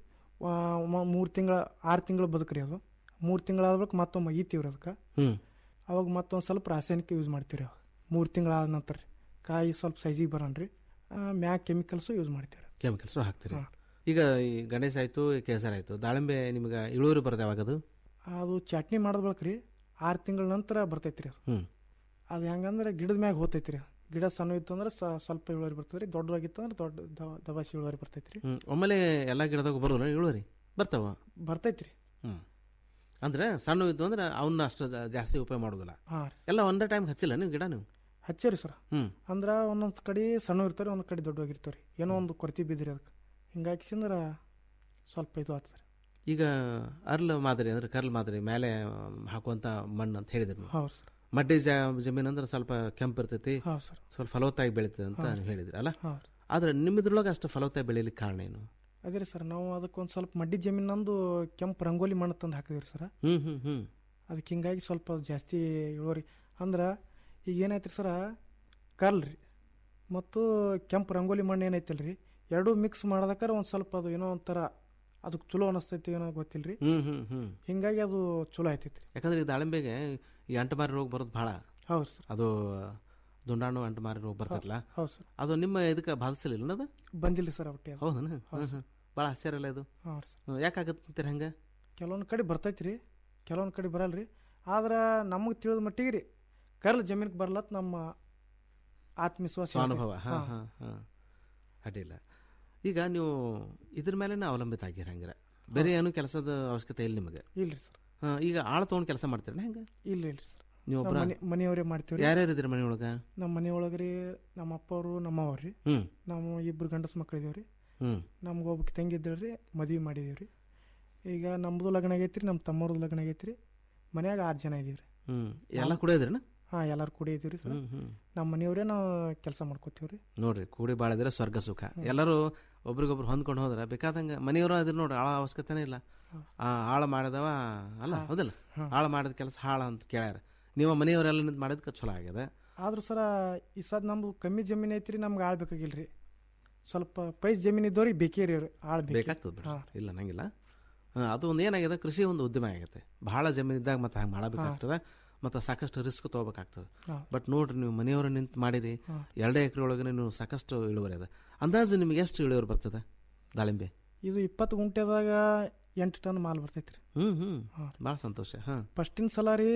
ಮೂರು ತಿಂಗಳ ಆರು ತಿಂಗಳು ಬದುಕ್ರಿ ಅದು ಮೂರು ತಿಂಗಳಾದ ಬಳಿಕ ಮತ್ತೊಮ್ಮೆ ಈತೀವಿ ರೀ ಅದಕ್ಕೆ ಹ್ಮ್ ಅವಾಗ ಮತ್ತೊಂದು ಸ್ವಲ್ಪ ರಾಸಾಯನಿಕ ಯೂಸ್ ಮಾಡ್ತೀವಿ ರೀ ಅವಾಗ ಮೂರು ತಿಂಗಳಾದ ನಂತರ ರೀ ಕಾಯಿ ಸ್ವಲ್ಪ ಸೈಜಿಗೆ ಬರೋಣ ರೀ ಮ್ಯಾಗ ಕೆಮಿಕಲ್ಸು ಯೂಸ್ ಮಾಡ್ತೀವಿ ರೀ ಕೆಮಿಕಲ್ಸು ಹಾಕ್ತೀರಿ ಈಗ ಈ ಗಣೇಶ ಆಯ್ತು ಈ ಕೇಸರ್ ಆಯ್ತು ದಾಳಿಂಬೆ ನಿಮ್ಗೆ ಇಳುವರಿ ಬರುತ್ತೆ ಯಾವಾಗ ಅದು ಅದು ಚಟ್ನಿ ಮಾಡಿದ ಬಳಿಕ ರೀ ಆರು ತಿಂಗಳ ನಂತರ ಬರ್ತೈತೆ ರೀ ಅದು ಹ್ಮ್ ಅದು ಹೆಂಗಂದ್ರೆ ಗಿಡದ ಮ್ಯಾಗ ಹೋತೈತಿ ರೀ ಗಿಡ ಸಣ್ಣ ಇತ್ತು ಅಂದ್ರೆ ಸ- ಸ್ವಲ್ಪ ಇಳುವರಿ ಬರ್ತದೆ ರೀ ದೊಡ್ಡದಾಗಿತ್ತು ಅಂದ್ರೆ ದೊಡ್ಡ ದವ- ದಬಾಸಿ ಇಳುವರಿ ಬರ್ತೈತಿ ರೀ ಹ್ಮ್ ಒಮ್ಮೆಲೆ ಎಲ್ಲ ಗಿಡದಾಗ ಬರೋಲ್ಲ ಇಳುವರಿ ಬರ್ತಾವ ಬರ್ತೈತಿ ರೀ ಹ್ಮ್ ಅಂದ್ರೆ ಸಣ್ಣ ಇದ್ದು ಅಂದ್ರೆ ಅವನ್ನ ಅಷ್ಟು ಜಾ- ಜಾಸ್ತಿ ಉಪಯೋಗ ಮಾಡೋದಿಲ್ಲ ಹಾಂ ರೀ ಎಲ್ಲ ಒಂದೇ ಟೈಮ್ ಹಚ್ಚಿಲ್ಲ ನೀವು ಗಿಡ ನೀವು ಹಚ್ಚಿರಿ ಸರ್ ಹ್ಮ್ ಅಂದ್ರೆ ಒಂದೊಂದು ಕಡೆ ಸಣ್ಣ ಇರ್ತಾರೆ ಒಂದೊಂದು ಕಡೆ ದೊಡ್ಡವಾಗಿರ್ತಾರೆ ರೀ ಏನೋ ಒಂದು ಕೊರತೆ ಬಿದ್ದಿರಿ ಅದಕ್ಕೆ ಹಿಂಗಾಕಿಸಿಂದ್ರೆ ಸ್ವಲ್ಪ ಇದು ಆಗ್ತದೆ ರೀ ಈಗ ಅರ್ಲ್ ಮಾದರಿ ಅಂದ್ರೆ ಕರ್ಲ್ ಮಾದರಿ ಮೇಲೆ ಹಾಕುವಂತ ಮಣ್ಣು ಅಂತ ಹೇಳಿದ್ರಿ ನೀವು ಹೌದು ಸರ್ ಮಡ್ಡಿ ಜ ಜಮೀನು ಅಂದ್ರೆ ಸ್ವಲ್ಪ ಕೆಂಪು ಇರ್ತೈತಿ ಹೌದು ಸರ್ ಸ್ವಲ್ಪ ಫಲವತ್ತಾಗಿ ಬೆಳೀತದೆ ಅಂತ ಹೌದು. ನೀವು ಹೇಳಿದ್ರಿ ಅಲ್ಲ ಹೌದು. ಆದ್ರೆ ನಿಮ್ಮದ್ರೊಳಗೆ ಅಷ್ಟು ಫಲವತ್ತಾಗಿ ಬೆಳೀಲಿಕ್ಕೆ ಕಾರಣ ಏನು ಅದೇ ರೀ ಸರ್ ನಾವು ಅದಕ್ಕೆ ಒಂದು ಸ್ವಲ್ಪ ಮಡ್ಡಿ ಜಮೀನಂದು ಕೆಂಪು ರಂಗೋಲಿ ಮಣ್ಣು ತಂದು ಹಾಕಿದ್ವಿ ಸರ್ ಹ್ಮ್ ಹ್ಮ್ ಹ್ಮ್ ಅದಕ್ಕೆ ಹಿಂಗಾಗಿ ಸ್ವಲ್ಪ ಜಾಸ್ತಿ ಇಳುವರಿ ಅಂದ್ರೆ ಈಗ ಏನೈತೆ ರೀ ಸರ ಕರ್ಲ್ ರೀ ಮತ್ತು ಕೆಂಪು ರಂಗೋಲಿ ಮಣ್ಣು ಏನೈತಲ್ಲ ರೀ ಎರಡೂ ಮಿಕ್ಸ್ ಮಾಡ್ದಕ್ಕಾರ ಒಂದು ಸ್ವಲ್ಪ ಅದು ಏನೋ ಒಂಥರ ಅದಕ್ಕೆ ಚಲೋ ಅನಿಸ್ತೈತಿ ಏನೋ ಗೊತ್ತಿಲ್ಲ ರೀ ಹ್ಮ್ ಹ್ಮ್ ಹ್ಮ್ ಹಿಂಗಾಗಿ ಅದು ಚಲೋ ಆಯ್ತೈತಿ ರೀ ಯಾಕಂದ್ರೆ ಈ ದಾಳಿಂಬೆಗೆ ಈ ಅಂಟಮಾರಿ ರೋಗ ಬರೋದು ಭಾಳ ಹೌದು ಸರ್ ಅದು ದುಂಡಾಣು ಅಂಟಮಾರಿ ರೋಗ ಬರ್ತೈತಲ್ಲ ಹೌದು ಸರ್ ಅದು ನಿಮ್ಮ ಇದಕ್ಕೆ ಬಾಧಿಸಲಿಲ್ಲ ಅದು ಬಂದಿಲ್ಲ ಸರ್ ಒಟ್ಟೆ ಅದು ಹೌದನ ಹೌದು ಸರ್. ಭಾಳ ಆಶ್ಚರ್ಯ ಅಲ್ಲ ಇದು ಹಾಂ ಸರ್ ಹ್ಮ್, ಯಾಕಾಗತ್ತೆ ಹಂಗೆ ಕೆಲವೊಂದು ಕಡೆ ಬರ್ತೈತಿ ರೀ ಕೆಲವೊಂದು ಕಡೆ ಬರಲ್ಲ ರೀ ಆದ್ರೆ ನಮಗೆ ತಿಳಿದ ಮಟ್ಟಿಗೆ ರೀ ಕರ್ಲ್ ಜಮೀನಿಗೆ ಬರ್ಲತ್ ನಮ್ಮ ಆತ್ಮವಿಶ್ವಾಸ ಐತಿ. ಸ್ವಾನುಭವ ಹಾಂ ಹಾ. ಹಾಂ ಹಾಂ ಅಡ್ಡಿಲ್ಲ ಈಗ ನೀವು ಇದ್ರ ಮೇಲೆ ಅವಲಂಬಿತ ಆಗಿರ ಹಂಗಿರ ಬೇರೆ ಏನು ಕೆಲಸದ ಅವಶ್ಯಕತೆ ಇಲ್ಲ ನಿಮಗೆ ಇಲ್ರಿ ಸರ್ ಹಾಂ ಈಗ ಆಳ ತೊಗೊಂಡು ಕೆಲಸ ಮಾಡ್ತೀರ ಹೆಂಗೆ ಇಲ್ಲ ಇಲ್ರಿ ಸರ್ ನೀವು ನಮ್ಮ ಒಬ್ಬರ ಮನೆ ಮನೆಯವರೇ ಮಾಡ್ತೀವಿ ರೀ ಯಾರ್ಯಾರು ಇದ್ದೀರಿ ಮನೆಯೊಳಗೆ ನಮ್ಮ ಮನೆಯೊಳಗೆ ರೀ ನಮ್ಮ ಅಪ್ಪವರು ನಮ್ಮವ್ರು ರೀ ಹ್ಮ್. ನಾವು ಇಬ್ರು ಗಂಡಸು ಮಕ್ಳು ಇದೇವ್ ರೀ ಹ್ಮ್. ನಮ್ಗೆ ಒಬ್ಬಕ್ಕೆ ತಂಗಿ ಇದ್ದೇಳಿ ರೀ ಮದ್ವೆ ಮಾಡಿದೀವಿ ರೀ ಈಗ ನಮ್ಮದು ಲಗ್ನ ಆಗೈತಿ ರೀ ನಮ್ಮ ತಮ್ಮವ್ರದ್ದು ಲಗ್ನ ಆಗೈತಿ ರೀ ಮನ್ಯಾಗ ಆರು ಜನ ಇದೀವಿ ರೀ ಹ್ಮ್ ಎಲ್ಲ ಕೂಡ ಇದ್ರನ ಹಾಂ ಎಲ್ಲರೂ ಕೂಡಿ ಇದೀವಿ ರೀ ಸರ್ ಹ್ಮ್, ಹ್ಮ್. ನಮ್ಮ ಮನೆಯವರೇ ನಾವು ಕೆಲಸ ಮಾಡ್ಕೋತೀವಿ ರೀ ನೋಡ್ರಿ ಕೂಡಿ ಬಾಳಿದ್ರೆ ಸ್ವರ್ಗ ಸುಖ ಎಲ್ಲರೂ ಒಬ್ರಿಗೊಬ್ರು ಹೊಂದ್ಕೊಂಡು ಹೋದ್ರೆ ಬೇಕಾದಂಗೆ ಮನೆಯವರು ಅದ್ರ ನೋಡ್ರಿ ಆಳ ಅವಶ್ಯಕತೆನೇ ಇಲ್ಲ ಆ ಆಳ ಮಾಡಿದವ ಅಲ್ಲ ಹೌದಲ್ಲ ಆಳ ಮಾಡಿದ ಕೆಲಸ ಹಾಳ ಅಂತ ಕೇಳ್ಯಾರ ನೀವು ಮನೆಯವರೆಲ್ಲ ನಿಂತು ಮಾಡಿದ್ಕೆ ಚಲೋ ಆಗ್ಯದ ಆದ್ರೂ ಸರ ಈ ಸದ್ ನಮ್ದು ಕಮ್ಮಿ ಜಮೀನು ಐತಿ ರೀ ನಮ್ಗೆ ಆಳ್ಬೇಕಾಗಿಲ್ಲ ರೀ ಸ್ವಲ್ಪ ಪೈಸ್ ಜಮೀನು ಇದ್ದವ್ರಿಗೆ ಬೇಕೇ ರೀ ಆಳ್ ಬೇಕಾಗ್ತದೆ ಬಿಡ್ರಿ ಇಲ್ಲ ನಂಗಿಲ್ಲ ಹಾ, ಅದು ಒಂದು ಏನಾಗಿದೆ ಕೃಷಿ ಒಂದು ಉದ್ಯಮ ಆಗೈತೆ ಬಹಳ ಜಮೀನು ಇದ್ದಾಗ ಮತ್ತೆ ಹಂಗೆ ಮಾಡಬೇಕಾಗ್ತದೆ ಮತ್ತು ಸಾಕಷ್ಟು ರಿಸ್ಕ್ ತೊಗೋಬೇಕಾಗ್ತದೆ ಹಾ. ಬಟ್ ನೋಡ್ರಿ ನೀವು ಮನೆಯವರು ನಿಂತು ಮಾಡಿರಿ ಹಾ. ಎರಡೇ ಎಕರೆ ಒಳಗೆ ನೀವು ಸಾಕಷ್ಟು ಇಳುವರಿ ಅದ ಅಂದಾಜು ನಿಮ್ಗೆ ಎಷ್ಟು ಇಳುವರಿ ಬರ್ತದೆ ದಾಳಿಂಬೆ ಇದು ಇಪ್ಪತ್ತು ಗುಂಟೆದಾಗ ಎಂಟು ಟನ್ ಮಾಲ್ ಬರ್ತೈತ್ರಿ ಹ್ಞೂ ಹ್ಞೂ ಭಾಳ ಸಂತೋಷ ಹಾಂ ಫಸ್ಟಿನ ಸಲ ರೀ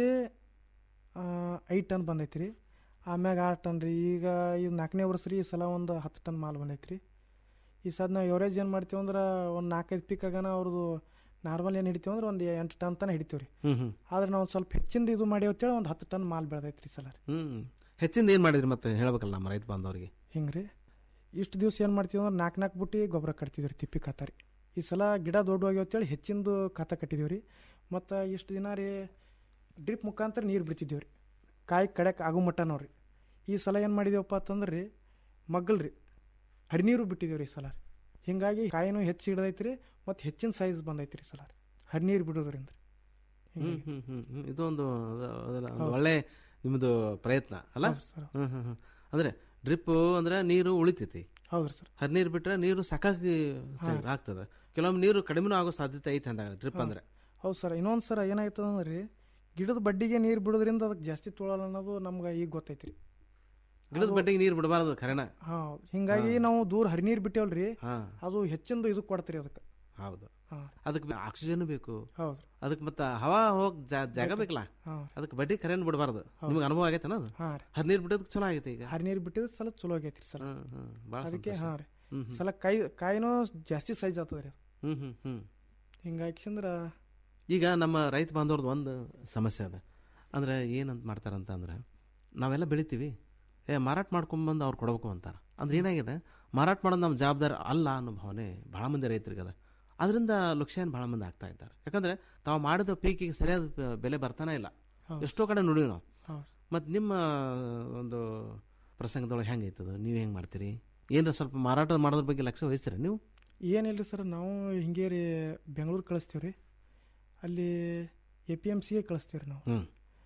ಐದು ಟನ್ ಬಂದೈತ್ರಿ ಆಮ್ಯಾಗ ಆರು ಟನ್ ರೀ ಈಗ ಇದು ನಾಲ್ಕನೇ ವರ್ಷ ರೀ ಈ ಸಲ ಒಂದು ಹತ್ತು ಟನ್ ಮಾಲ್ ಬಂದೈತ್ರಿ ಈ ಸದ ನಾವು ಎವರೇಜ್ ಏನು ಮಾಡ್ತೀವಿ ಅಂದ್ರೆ ಒಂದು ನಾಲ್ಕೈದು ಪೀಕ್ ಆಗನ ಅವ್ರದ್ದು ನಾರ್ಮಲ್ ಏನು ಹಿಡಿತೀವಿ ಅಂದ್ರೆ ಒಂದು ಎಂಟು ಟನ್ ತನಕ ಹಿಡಿತೀವಿ ರೀ ಹ್ಮ್, ಹ್ಮ್. ಆದ್ರೆ ನಾವು ಸ್ವಲ್ಪ ಹೆಚ್ಚಿಂದ ಇದು ಮಾಡಿ ಅಂತೇಳಿ ಒಂದು ಹತ್ತು ಟನ್ ಮಾಲ್ ಬೆಳೆದೈತ್ರಿ ಈ ಸಲ ರೀ ಹ್ಞೂ ಹೆಚ್ಚಿಂದ ಏನು ಮಾಡಿದ್ರಿ ಮತ್ತೆ ಹೇಳ್ಬೇಕಲ್ಲ ನಮ್ಮ ರೈತ ಬಾಂಧವರಿಗೆ ಹಿಂಗೆ ರೀ ಇಷ್ಟು ದಿವಸ ಏನು ಮಾಡ್ತೀವಿ ಅಂದ್ರೆ ನಾಲ್ಕು ನಾಲ್ಕು ಬುಟ್ಟಿ ಗೊಬ್ಬರ ಕಟ್ತಿದ್ವಿ ರೀ ತಿಪ್ಪಿ ಖಾತ ರೀ ಈ ಸಲ ಗಿಡ ದೊಡ್ಡವಾಗಿ ಅಂತೇಳಿ ಹೆಚ್ಚಿಂದು ಖಾತ ಕಟ್ಟಿದೀವಿ ರೀ ಮತ್ತು ಇಷ್ಟು ದಿನ ರೀ ಡ್ರಿಪ್ ಮುಖಾಂತರ ನೀರು ಬಿಡ್ತಿದ್ದೀವಿ ರೀ ಕಾಯಿ ಕಡೆಕ್ ಆಗೋ ಮಟ್ಟ ನೋಡ್ರಿ ಈ ಸಲ ಏನು ಮಾಡಿದೀವಪ್ಪ ಅಂತಂದ್ರೆ ರೀ ಮಗ್ಗಲ್ ರೀ ಹರಿನೀರು ಬಿಟ್ಟಿದ್ದೀವಿ ರೀ ಈ ಸಲ ರೀ ಹಿಂಗಾಗಿ ಕಾಯಿನೂ ಹೆಚ್ಚು ಹಿಡ್ದೈತಿ ರೀ ಮತ್ತು ಹೆಚ್ಚಿನ ಸೈಜ್ ಬಂದೈತಿ ರೀ ಈ ಸಲ ರೀ ಹರಿನೀರು ಬಿಡೋದ್ರಿಂದ ರೀ ಹ್ಮ್ ಹಿಂಗಾಗಿ ಹ್ಮ್ ಹ್ಮ್ ಹ್ಮ್. ಇದು ಒಂದು ಅದು- ಅದಲ್ಲ ಒಂದು ಹೌದು. ಒಳ್ಳೆ ನಿಮ್ಮದು ಪ್ರಯತ್ನ ಅಲ್ಲ ಹೌದು ಸರ್. ಹ್ಮ್ ಹ್ಮ್ ಹ್ಮ್ ಅಂದ್ರೆ ಡ್ರಿಪ್ ಅಂದ್ರೆ ನೀರು ಉಳಿತೈತಿ ಹೌದ್ರಿ ಸರ್ ಹರಿನೀರು ಬಿಟ್ರೆ ನೀರು ಸಾಕಾಗಿ ಆಗ್ತದೆ ಕೆಲವೊಮ್ಮೆ ನೀರು ಕಡಿಮೆನೂ ಆಗೋ ಸಾಧ್ಯತೆ ಐತೆ ಅಂದಾಗ ಡ್ರಿಪ್ ಅಂದ್ರೆ ಹೌದು ಸರ್ ಇನ್ನೊಂದು ಸರ ಏನಾಯ್ತದ ಅಂದ್ರೆ ರೀ ಗಿಡದ ಬಡ್ಡಿಗೆ ನೀರು ಬಿಡೋದ್ರಿಂದ ಅದಕ್ಕೆ ಜಾಸ್ತಿ ತೊಳಲ್ಲ ಅನ್ನೋದು ನಮ್ಗೆ ಈಗ ಗೊತ್ತೈತಿ ರೀ ಗಿಡದ ಬಡ್ಡಿಗೆ ನೀರು ಬಿಡಬಾರ್ದು ಖರೇನ ಹಾ ಹಿಂಗಾಗಿ ನಾವು ದೂರ ಹರಿನೀರು ಬಿಟ್ಟೇವಲ್ರಿ ಹಾ. ಅದು ಹೆಚ್ಚಿಂದು ಇದು ಕೊಡ್ತೀರಿ ಅದಕ್ಕೆ ಹೌದು ಹಾ. ಅದಕ್ಕೆ ಆಕ್ಸಿಜನ್ ಬೇಕು ಹೌದು ಅದಕ್ಕೆ ಮತ್ತೆ ಹವಾ ಹೋಗ್ ಜಾ- ಜಾಗ ಬೇಕು. ಬೇಕಲ್ಲ ಹಾ. ಅದಕ್ಕೆ ಬಡ್ಡಿ ಕರೆನ್ ಬಿಡಬಾರ್ದು ಹೌದು. ನಿಮ್ಗೆ ಅನುಭವ ಆಗೈತೆ ಅದು ಹಾ ರೀ. ಹರಿನೀರು ಬಿಡೋದಕ್ಕೆ ಚಲೋ ಆಗೈತೆ ಈಗ ಹರಿನೀರು ಬಿಟ್ಟಿದ್ರೆ ಸಲ ಚಲೋ ಆಗೈತಿ ರೀ ಸಲ ಹ್ಮ್, ಹ್ಮ್. ಭಾಳ ಅದಕ್ಕೆ ಸಂತೋಷ. ಹಾ ರೀ ಹ್ಮ್, ಹ್ಮ್. ಸಲ ಕಾಯಿ ಕಾಯಿನೂ ಜಾಸ್ತಿ ಸೈಜ್ ಆಗ್ತದೆ ರೀ ಹ್ಮ್ ಹ್ಮ್ ಹ್ಮ್ ಹಿಂಗಾಗಿ ಚಂದ್ರ ಈಗ ನಮ್ಮ ರೈತ ಬಾಂಧವ್ರದ್ದು ಒಂದು ಸಮಸ್ಯೆ ಅದ ಅಂದ್ರೆ ಏನಂತ ಮಾಡ್ತಾರಂತ ಅಂದ್ರೆ ನಾವೆಲ್ಲ ಬೆಳಿತೀವಿ ಏ ಮಾರಾಟ ಮಾಡ್ಕೊಂಬಂದು ಅವ್ರು ಕೊಡಬೇಕು ಅಂತಾರೆ ಅಂದ್ರೆ ಏನಾಗಿದೆ ಮಾರಾಟ ಮಾಡೋದು ನಮ್ಮ ಜವಾಬ್ದಾರಿ ಅಲ್ಲ ಅನ್ನೋ ಭಾವನೆ ಭಾಳ ಮಂದಿ ರೈತರಿಗೆ ಅದ ಅದರಿಂದ ಲುಕ್ಷಾನ್ ಭಾಳ ಮಂದಿ ಆಗ್ತಾ ಇದ್ದಾರೆ ಯಾಕಂದ್ರೆ ತಾವು ಮಾಡಿದ ಪೀಕಿಗೆ ಸರಿಯಾದ ಬ- ಬೆಲೆ ಬರ್ತಾನೆ ಇಲ್ಲ ಹೌದು. ಎಷ್ಟೋ ಕಡೆ ನೋಡಿವಿ ನಾವು ಹೌದು. ಮತ್ತು ನಿಮ್ಮ ಒಂದು ಪ್ರಸಂಗದೊಳಗೆ ಹೆಂಗೈತದು ನೀವು ಹೆಂಗೆ ಮಾಡ್ತೀರಿ ಏನಾರ ಸ್ವಲ್ಪ ಮಾರಾಟ ಮಾಡೋದ್ರ ಬಗ್ಗೆ ಲಕ್ಷ್ಯ ವಹಿಸ್ತೀರಿ ನೀವು ಏನಿಲ್ಲ ಸರ್ ನಾವು ಹಿಂಗೆ ರೀ ಬೆಂಗಳೂರು ಕಳಿಸ್ತೀವಿ ರೀ ಅಲ್ಲಿ ಎ ಪಿ ಎಮ್ ಸಿಗೆ ಕಳಿಸ್ತೀವಿ ರೀ ನಾವು ಹ್ಮ್.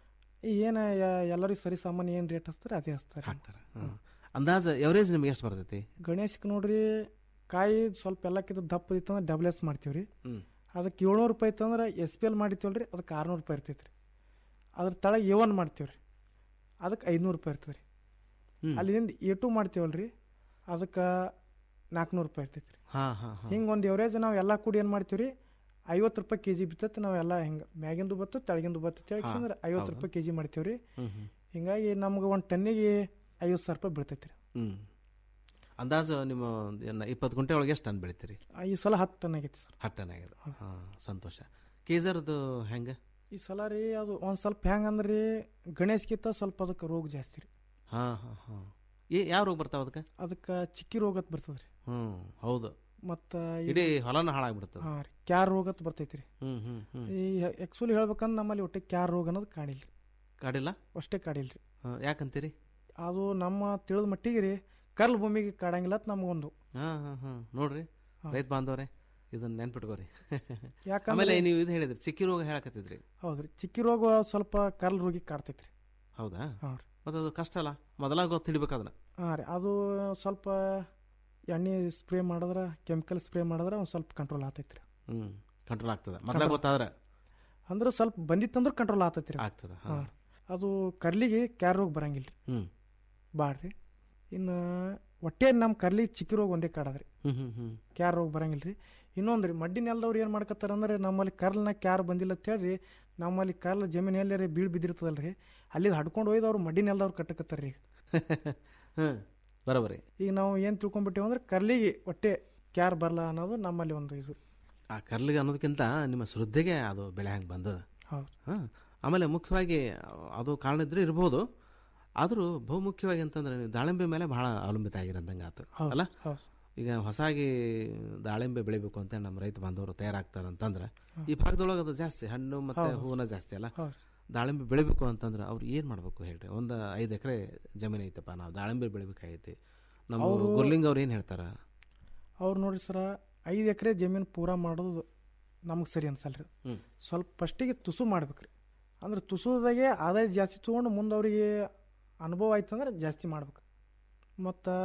ಏನು ಎಲ್ಲರಿಗೂ ಸರಿ ಸಾಮಾನ್ಯ ಏನು ರೇಟ್ ಹಚ್ತಾರೆ ಅದೇ ಹಚ್ತಾರೆ ಹ್ಮ್. ಅಂದಾಜು ಎವರೇಜ್ ನಿಮ್ಗೆ ಎಷ್ಟು ಬರ್ತೈತಿ ಗಣೇಶಕ್ಕೆ ನೋಡ್ರಿ ಕಾಯಿ ಸ್ವಲ್ಪ ಎಲ್ಲಕ್ಕಿಂತ ದಪ್ಪ ಇತ್ತಂದ್ರೆ ಡಬಲ್ ಎಸ್ ಮಾಡ್ತೀವಿ ರೀ ಹ್ಮ್. ಅದಕ್ಕೆ ಏಳ್ನೂರು ರೂಪಾಯಿ ಇತ್ತಂದ್ರೆ ಎಸ್ ಪಿ ಎಲ್ ಮಾಡಿತೀವಲ್ಲ ರೀ ಅದಕ್ಕೆ ಆರ್ನೂರು ರೂಪಾಯಿ ಇರ್ತೈತೆ ರೀ ಅದ್ರ ತಳಗೆ ಎ ಒನ್ ಮಾಡ್ತೀವಿ ರೀ ಅದಕ್ಕೆ ಐದುನೂರು ರೂಪಾಯಿ ಇರ್ತದೆ ರೀ ಹ್ಮ್. ಅಲ್ಲಿಂದ ಎ ಟು ಮಾಡ್ತೀವಲ್ಲ ರೀ ಅದಕ್ಕೆ ನಾಲ್ಕುನೂರು ರೂಪಾಯಿ ಇರ್ತೈತೆ ರೀ ಹಾ ಹಾ ಹಾ ಹಿಂಗೆ ಒಂದು ಎವರೇಜ್ ನಾವು ಎಲ್ಲ ಕೂಡಿ ಏನು ಮಾಡ್ತೀವಿ ರೀ ಐವತ್ತು ರೂಪಾಯಿ ಕೆ ಜಿ ಬಿತ್ತೈತೆ ನಾವೆಲ್ಲ ಹಿಂಗೆ ಮ್ಯಾಗಿಂದು ಬತ್ತು ತೆಳಗಿಂದು ಬತ್ತು ಹೇಳಿ ಹಾ, ಅಂದ್ರೆ ಐವತ್ತು ಹೌದಾ? ರೂಪಾಯಿ ಕೆ ಜಿ ಮಾಡ್ತೀವಿ ರೀ ಹ್ಮ್, ಹ್ಮ್. ಹಿಂಗಾಗಿ ನಮ್ಗೆ ಒಂದು ಟನ್ನಿಗೆ ಐವತ್ತು ಸಾವಿರ ರೂಪಾಯಿ ಬೀಳ್ತೈತೆ ರೀ ಹ್ಮ್ ಅಂದಾಜು ನಿಮ್ಮ ಏನ ಇಪ್ಪತ್ತು ಗುಂಟೆ ಒಳಗೆ ಎಷ್ಟು ಟನ್ ಬೆಳಿತೀರಿ ಆ, ಈ ಸಲ ಹತ್ತು ಟನ್ ಆಗೈತೆ ಸರ್ ಹತ್ತು ಟನ್ ಆಗಿದೆ ಹಾಂ ಸಂತೋಷ ಕೇಸರ್ದು ಹೆಂಗೆ ಈ ಸಲ ರೀ ಅದು ಒಂದು ಸ್ವಲ್ಪ ಹೆಂಗೆ ಅಂದ್ರೆ ರೀ ಗಣೇಶ್ಗಿಂತ ಸ್ವಲ್ಪ ಅದಕ್ಕೆ ರೋಗ ಜಾಸ್ತಿ ರೀ ಹಾಂ ಹಾಂ ಹಾಂ ಏ ಯಾವ ರೋಗ ಬರ್ತಾವ ಅದಕ್ಕೆ ಅದಕ್ಕೆ ಚಿಕ್ಕಿ ರೋಗತ್ ಬರ್ತದೆ ರೀ ಹ್ಞೂ ಹೌದು ಮತ್ತು ಇಡೀ ಹೊಲನ ಹಾಳಾಗ್ಬಿಡ್ತದೆ ಹಾಂ ರೀ ಕ್ಯಾರ್ ರೋಗತ್ ಬರ್ತೈತಿ ರೀ ಹ್ಮ್ ಹ್ಮ್ ಹ್ಮ್ ಈ ಆ್ಯಕ್ಚುಲಿ ಹೇಳ್ಬೇಕಂದ್ರೆ ನಮ್ಮಲ್ಲಿ ಒಟ್ಟೆ ಕ್ಯಾರ್ ರೋಗ ಅನ್ನೋದು ಕಾಡಿಲ್ಲ ರೀ ಕಾಡಿಲ್ಲ ಅಷ್ಟೇ ಕಾಡಿಲ್ಲ ರೀ ಹಾಂ ಯಾಕಂತೀರಿ ಅದು ನಮ್ಮ ತಿಳಿದ ಮಟ್ಟಿಗೆ ರೀ ಕರ್ಲ್ ಭೂಮಿಗೆ ಕಾಡಂಗಿಲ್ಲ ಅಂತ ನಮಗೊಂದು ಹಾಂ ಹಾಂ ಹಾಂ ನೋಡ್ರಿ ಹಾ. ರೈತ ಬಾಂಧವ್ರೆ ಇದನ್ನ ನೆನ್ಪಿಟ್ಕೋರಿ ಯಾಕಂದ್ರೆ- ಆಮೇಲೆ ನೀವು ಇದು ಹೇಳಿದ್ರಿ ಚಿಕ್ಕಿ ರೋಗ ಹೇಳಕತ್ತಿದ್ರಿ ಹೌದ್ರಿ ಚಿಕ್ಕಿ ರೋಗ ಸ್ವಲ್ಪ ಕರ್ಲ್ ರೋಗಿ ಕಾಡ್ತೈತಿ ರೀ ಹೌದಾ ಹಾಂ ರೀ ಮತ್ತೆ ಅದು ಕಷ್ಟ ಅಲ್ಲ ಮೊದಲಾಗ ಗೊತ್ತು ಹಿಡಿಬೇಕು ಅದನ್ನ ಹಾಂ ರೀ ಅದು ಸ್ವಲ್ಪ ಎಣ್ಣೆ ಸ್ಪ್ರೇ ಮಾಡಿದ್ರೆ ಕೆಮಿಕಲ್ ಸ್ಪ್ರೇ ಮಾಡಿದ್ರೆ ಒಂದು ಸ್ವಲ್ಪ ಕಂಟ್ರೋಲ್ ಆಗ್ತೈತಿ ರೀ ಹ್ಞೂ ಕಂಟ್ರೋಲ್ ಆಗ್ತದೆ ಮೊದಲಾಗ Control. ಗೊತ್ತಾದ್ರೆ ಅಂದ್ರೆ ಸ್ವಲ್ಪ ಬಂದಿತ್ತಂದ್ರೆ ಕಂಟ್ರೋಲ್ ಆಗ್ತೈತಿ ರೀ ಆಗ್ತದೆ ಹಾಂ ಹಾಂ ಅದು ಕರ್ಲಿಗೆ ಕ್ಯಾರ್ ರೋಗ ಬರಂಗಿಲ್ಲ ರೀ ಹ್ಞೂ ಬಾಡ್ರಿ ಇನ್ನು ಒಟ್ಟೆ ನಮ್ಮ ಕರ್ಲಿ ಚಿಕ್ಕಿ ರೋಗ ಒಂದೇ ಕಾಡದ್ರಿ ಹ್ಞೂ ಹ್ಞೂ ಹ್ಞೂ ಕ್ಯಾರ್ ರೋಗ ಬರಂಗಿಲ್ಲ ರೀ ಇನ್ನೊಂದು ರೀ ಮಡ್ಡಿ ನೆಲದವ್ರು ಏನು ಮಾಡ್ಕತ್ತಾರ ಅಂದ್ರೆ ನಮ್ಮಲ್ಲಿ ಕರ್ಲ್ನ ಕ್ಯಾರ್ ಬಂದಿಲ್ಲ ಅಂತ ಹೇಳ್ರಿ ನಮ್ಮಲ್ಲಿ ಕರ್ಲ್ ಜಮೀನು ಎಲ್ಲೇ ಬೀಳ್ ಬಿದ್ದಿರ್ತದಲ್ಲ ರೀ ಅಲ್ಲಿದ್ ಹಡ್ಕೊಂಡು ಒಯ್ದು ಅವ್ರು ಮಡ್ಡಿ ನೆಲದವ್ರು ಕಟ್ಟಕತ್ತಾರ ರೀ ಹಾಂ ಬರೋಬರಿ ಈಗ ನಾವು ಏನು ತಿಳ್ಕೊಂಡ್ಬಿಟ್ಟಿವಿ ಅಂದ್ರೆ ಕರ್ಲಿಗೆ ಒಟ್ಟೆ ಕ್ಯಾರ್ ಬರಲ್ಲ ಅನ್ನೋದು ನಮ್ಮಲ್ಲಿ ಒಂದು ಇದು ಆ ಕರ್ಲಿಗೆ ಅನ್ನೋದಕ್ಕಿಂತ ನಿಮ್ಮ ಶ್ರದ್ಧೆಗೆ ಅದು ಬೆಳೆ ಹಂಗೆ ಬಂದದ ಹೌದು ಹಾಂ ಆಮೇಲೆ ಮುಖ್ಯವಾಗಿ ಅದು ಕಾರಣ ಇದ್ರೆ ಇರ್ಬೋದು ಆದರೂ ಬಹುಮುಖ್ಯವಾಗಿ ಅಂತಂದ್ರೆ ನೀವು ದಾಳಿಂಬೆ ಮೇಲೆ ಬಹಳ ಅವಲಂಬಿತ ಆಗಿರೋದಂಗೆ ಆತು ಹೌದು, ಅಲ್ಲ ಹೌದು. ಈಗ ಹೊಸಾಗಿ ದಾಳಿಂಬೆ ಬೆಳಿಬೇಕು ಅಂತ ನಮ್ಮ ರೈತ ಬಾಂಧವರು ತಯಾರಾಗ್ತಾರೆ ಅಂತಂದ್ರೆ ಈ ಭಾಗದೊಳಗೆ ಅದು ಜಾಸ್ತಿ ಹಣ್ಣು ಮತ್ತೆ ಹೌದು. ಹೂವನ ಜಾಸ್ತಿ ಅಲ್ಲ ಹೌದು. ದಾಳಿಂಬೆ ಬೆಳಿಬೇಕು ಅಂತಂದ್ರೆ ಅವ್ರು ಏನು ಮಾಡ್ಬೇಕು ಹೇಳ್ರಿ ಒಂದು ಐದು ಎಕರೆ ಜಮೀನು ಐತಪ್ಪ ನಾವು ದಾಳಿಂಬೆ ಬೆಳಿಬೇಕಾಗೈತಿ ನಮ್ಮ ಅವ್ರು- ಗುರ್ಲಿಂಗ್ ಅವ್ರು ಏನು ಹೇಳ್ತಾರ ಅವ್ರು ನೋಡ್ರಿ ಸರ ಐದು ಎಕರೆ ಜಮೀನು ಪೂರಾ ಮಾಡೋದು ನಮಗೆ ಸರಿ ಅನ್ಸಲ್ಲ ರೀ ಹ್ಮ್. ಸ್ವಲ್ಪ ಫಸ್ಟಿಗೆ ತುಸು ಮಾಡ್ಬೇಕ್ರಿ ಅಂದ್ರೆ ತುಸುದಾಗೆ ಆದಾಯ ಜಾಸ್ತಿ ತೊಗೊಂಡು ಮುಂದೆ ಅವರಿಗೆ ಅನುಭವ ಆಯ್ತು ಅಂದ್ರೆ ಜಾಸ್ತಿ ಮಾಡ್ಬೇಕು ಮತ್ತು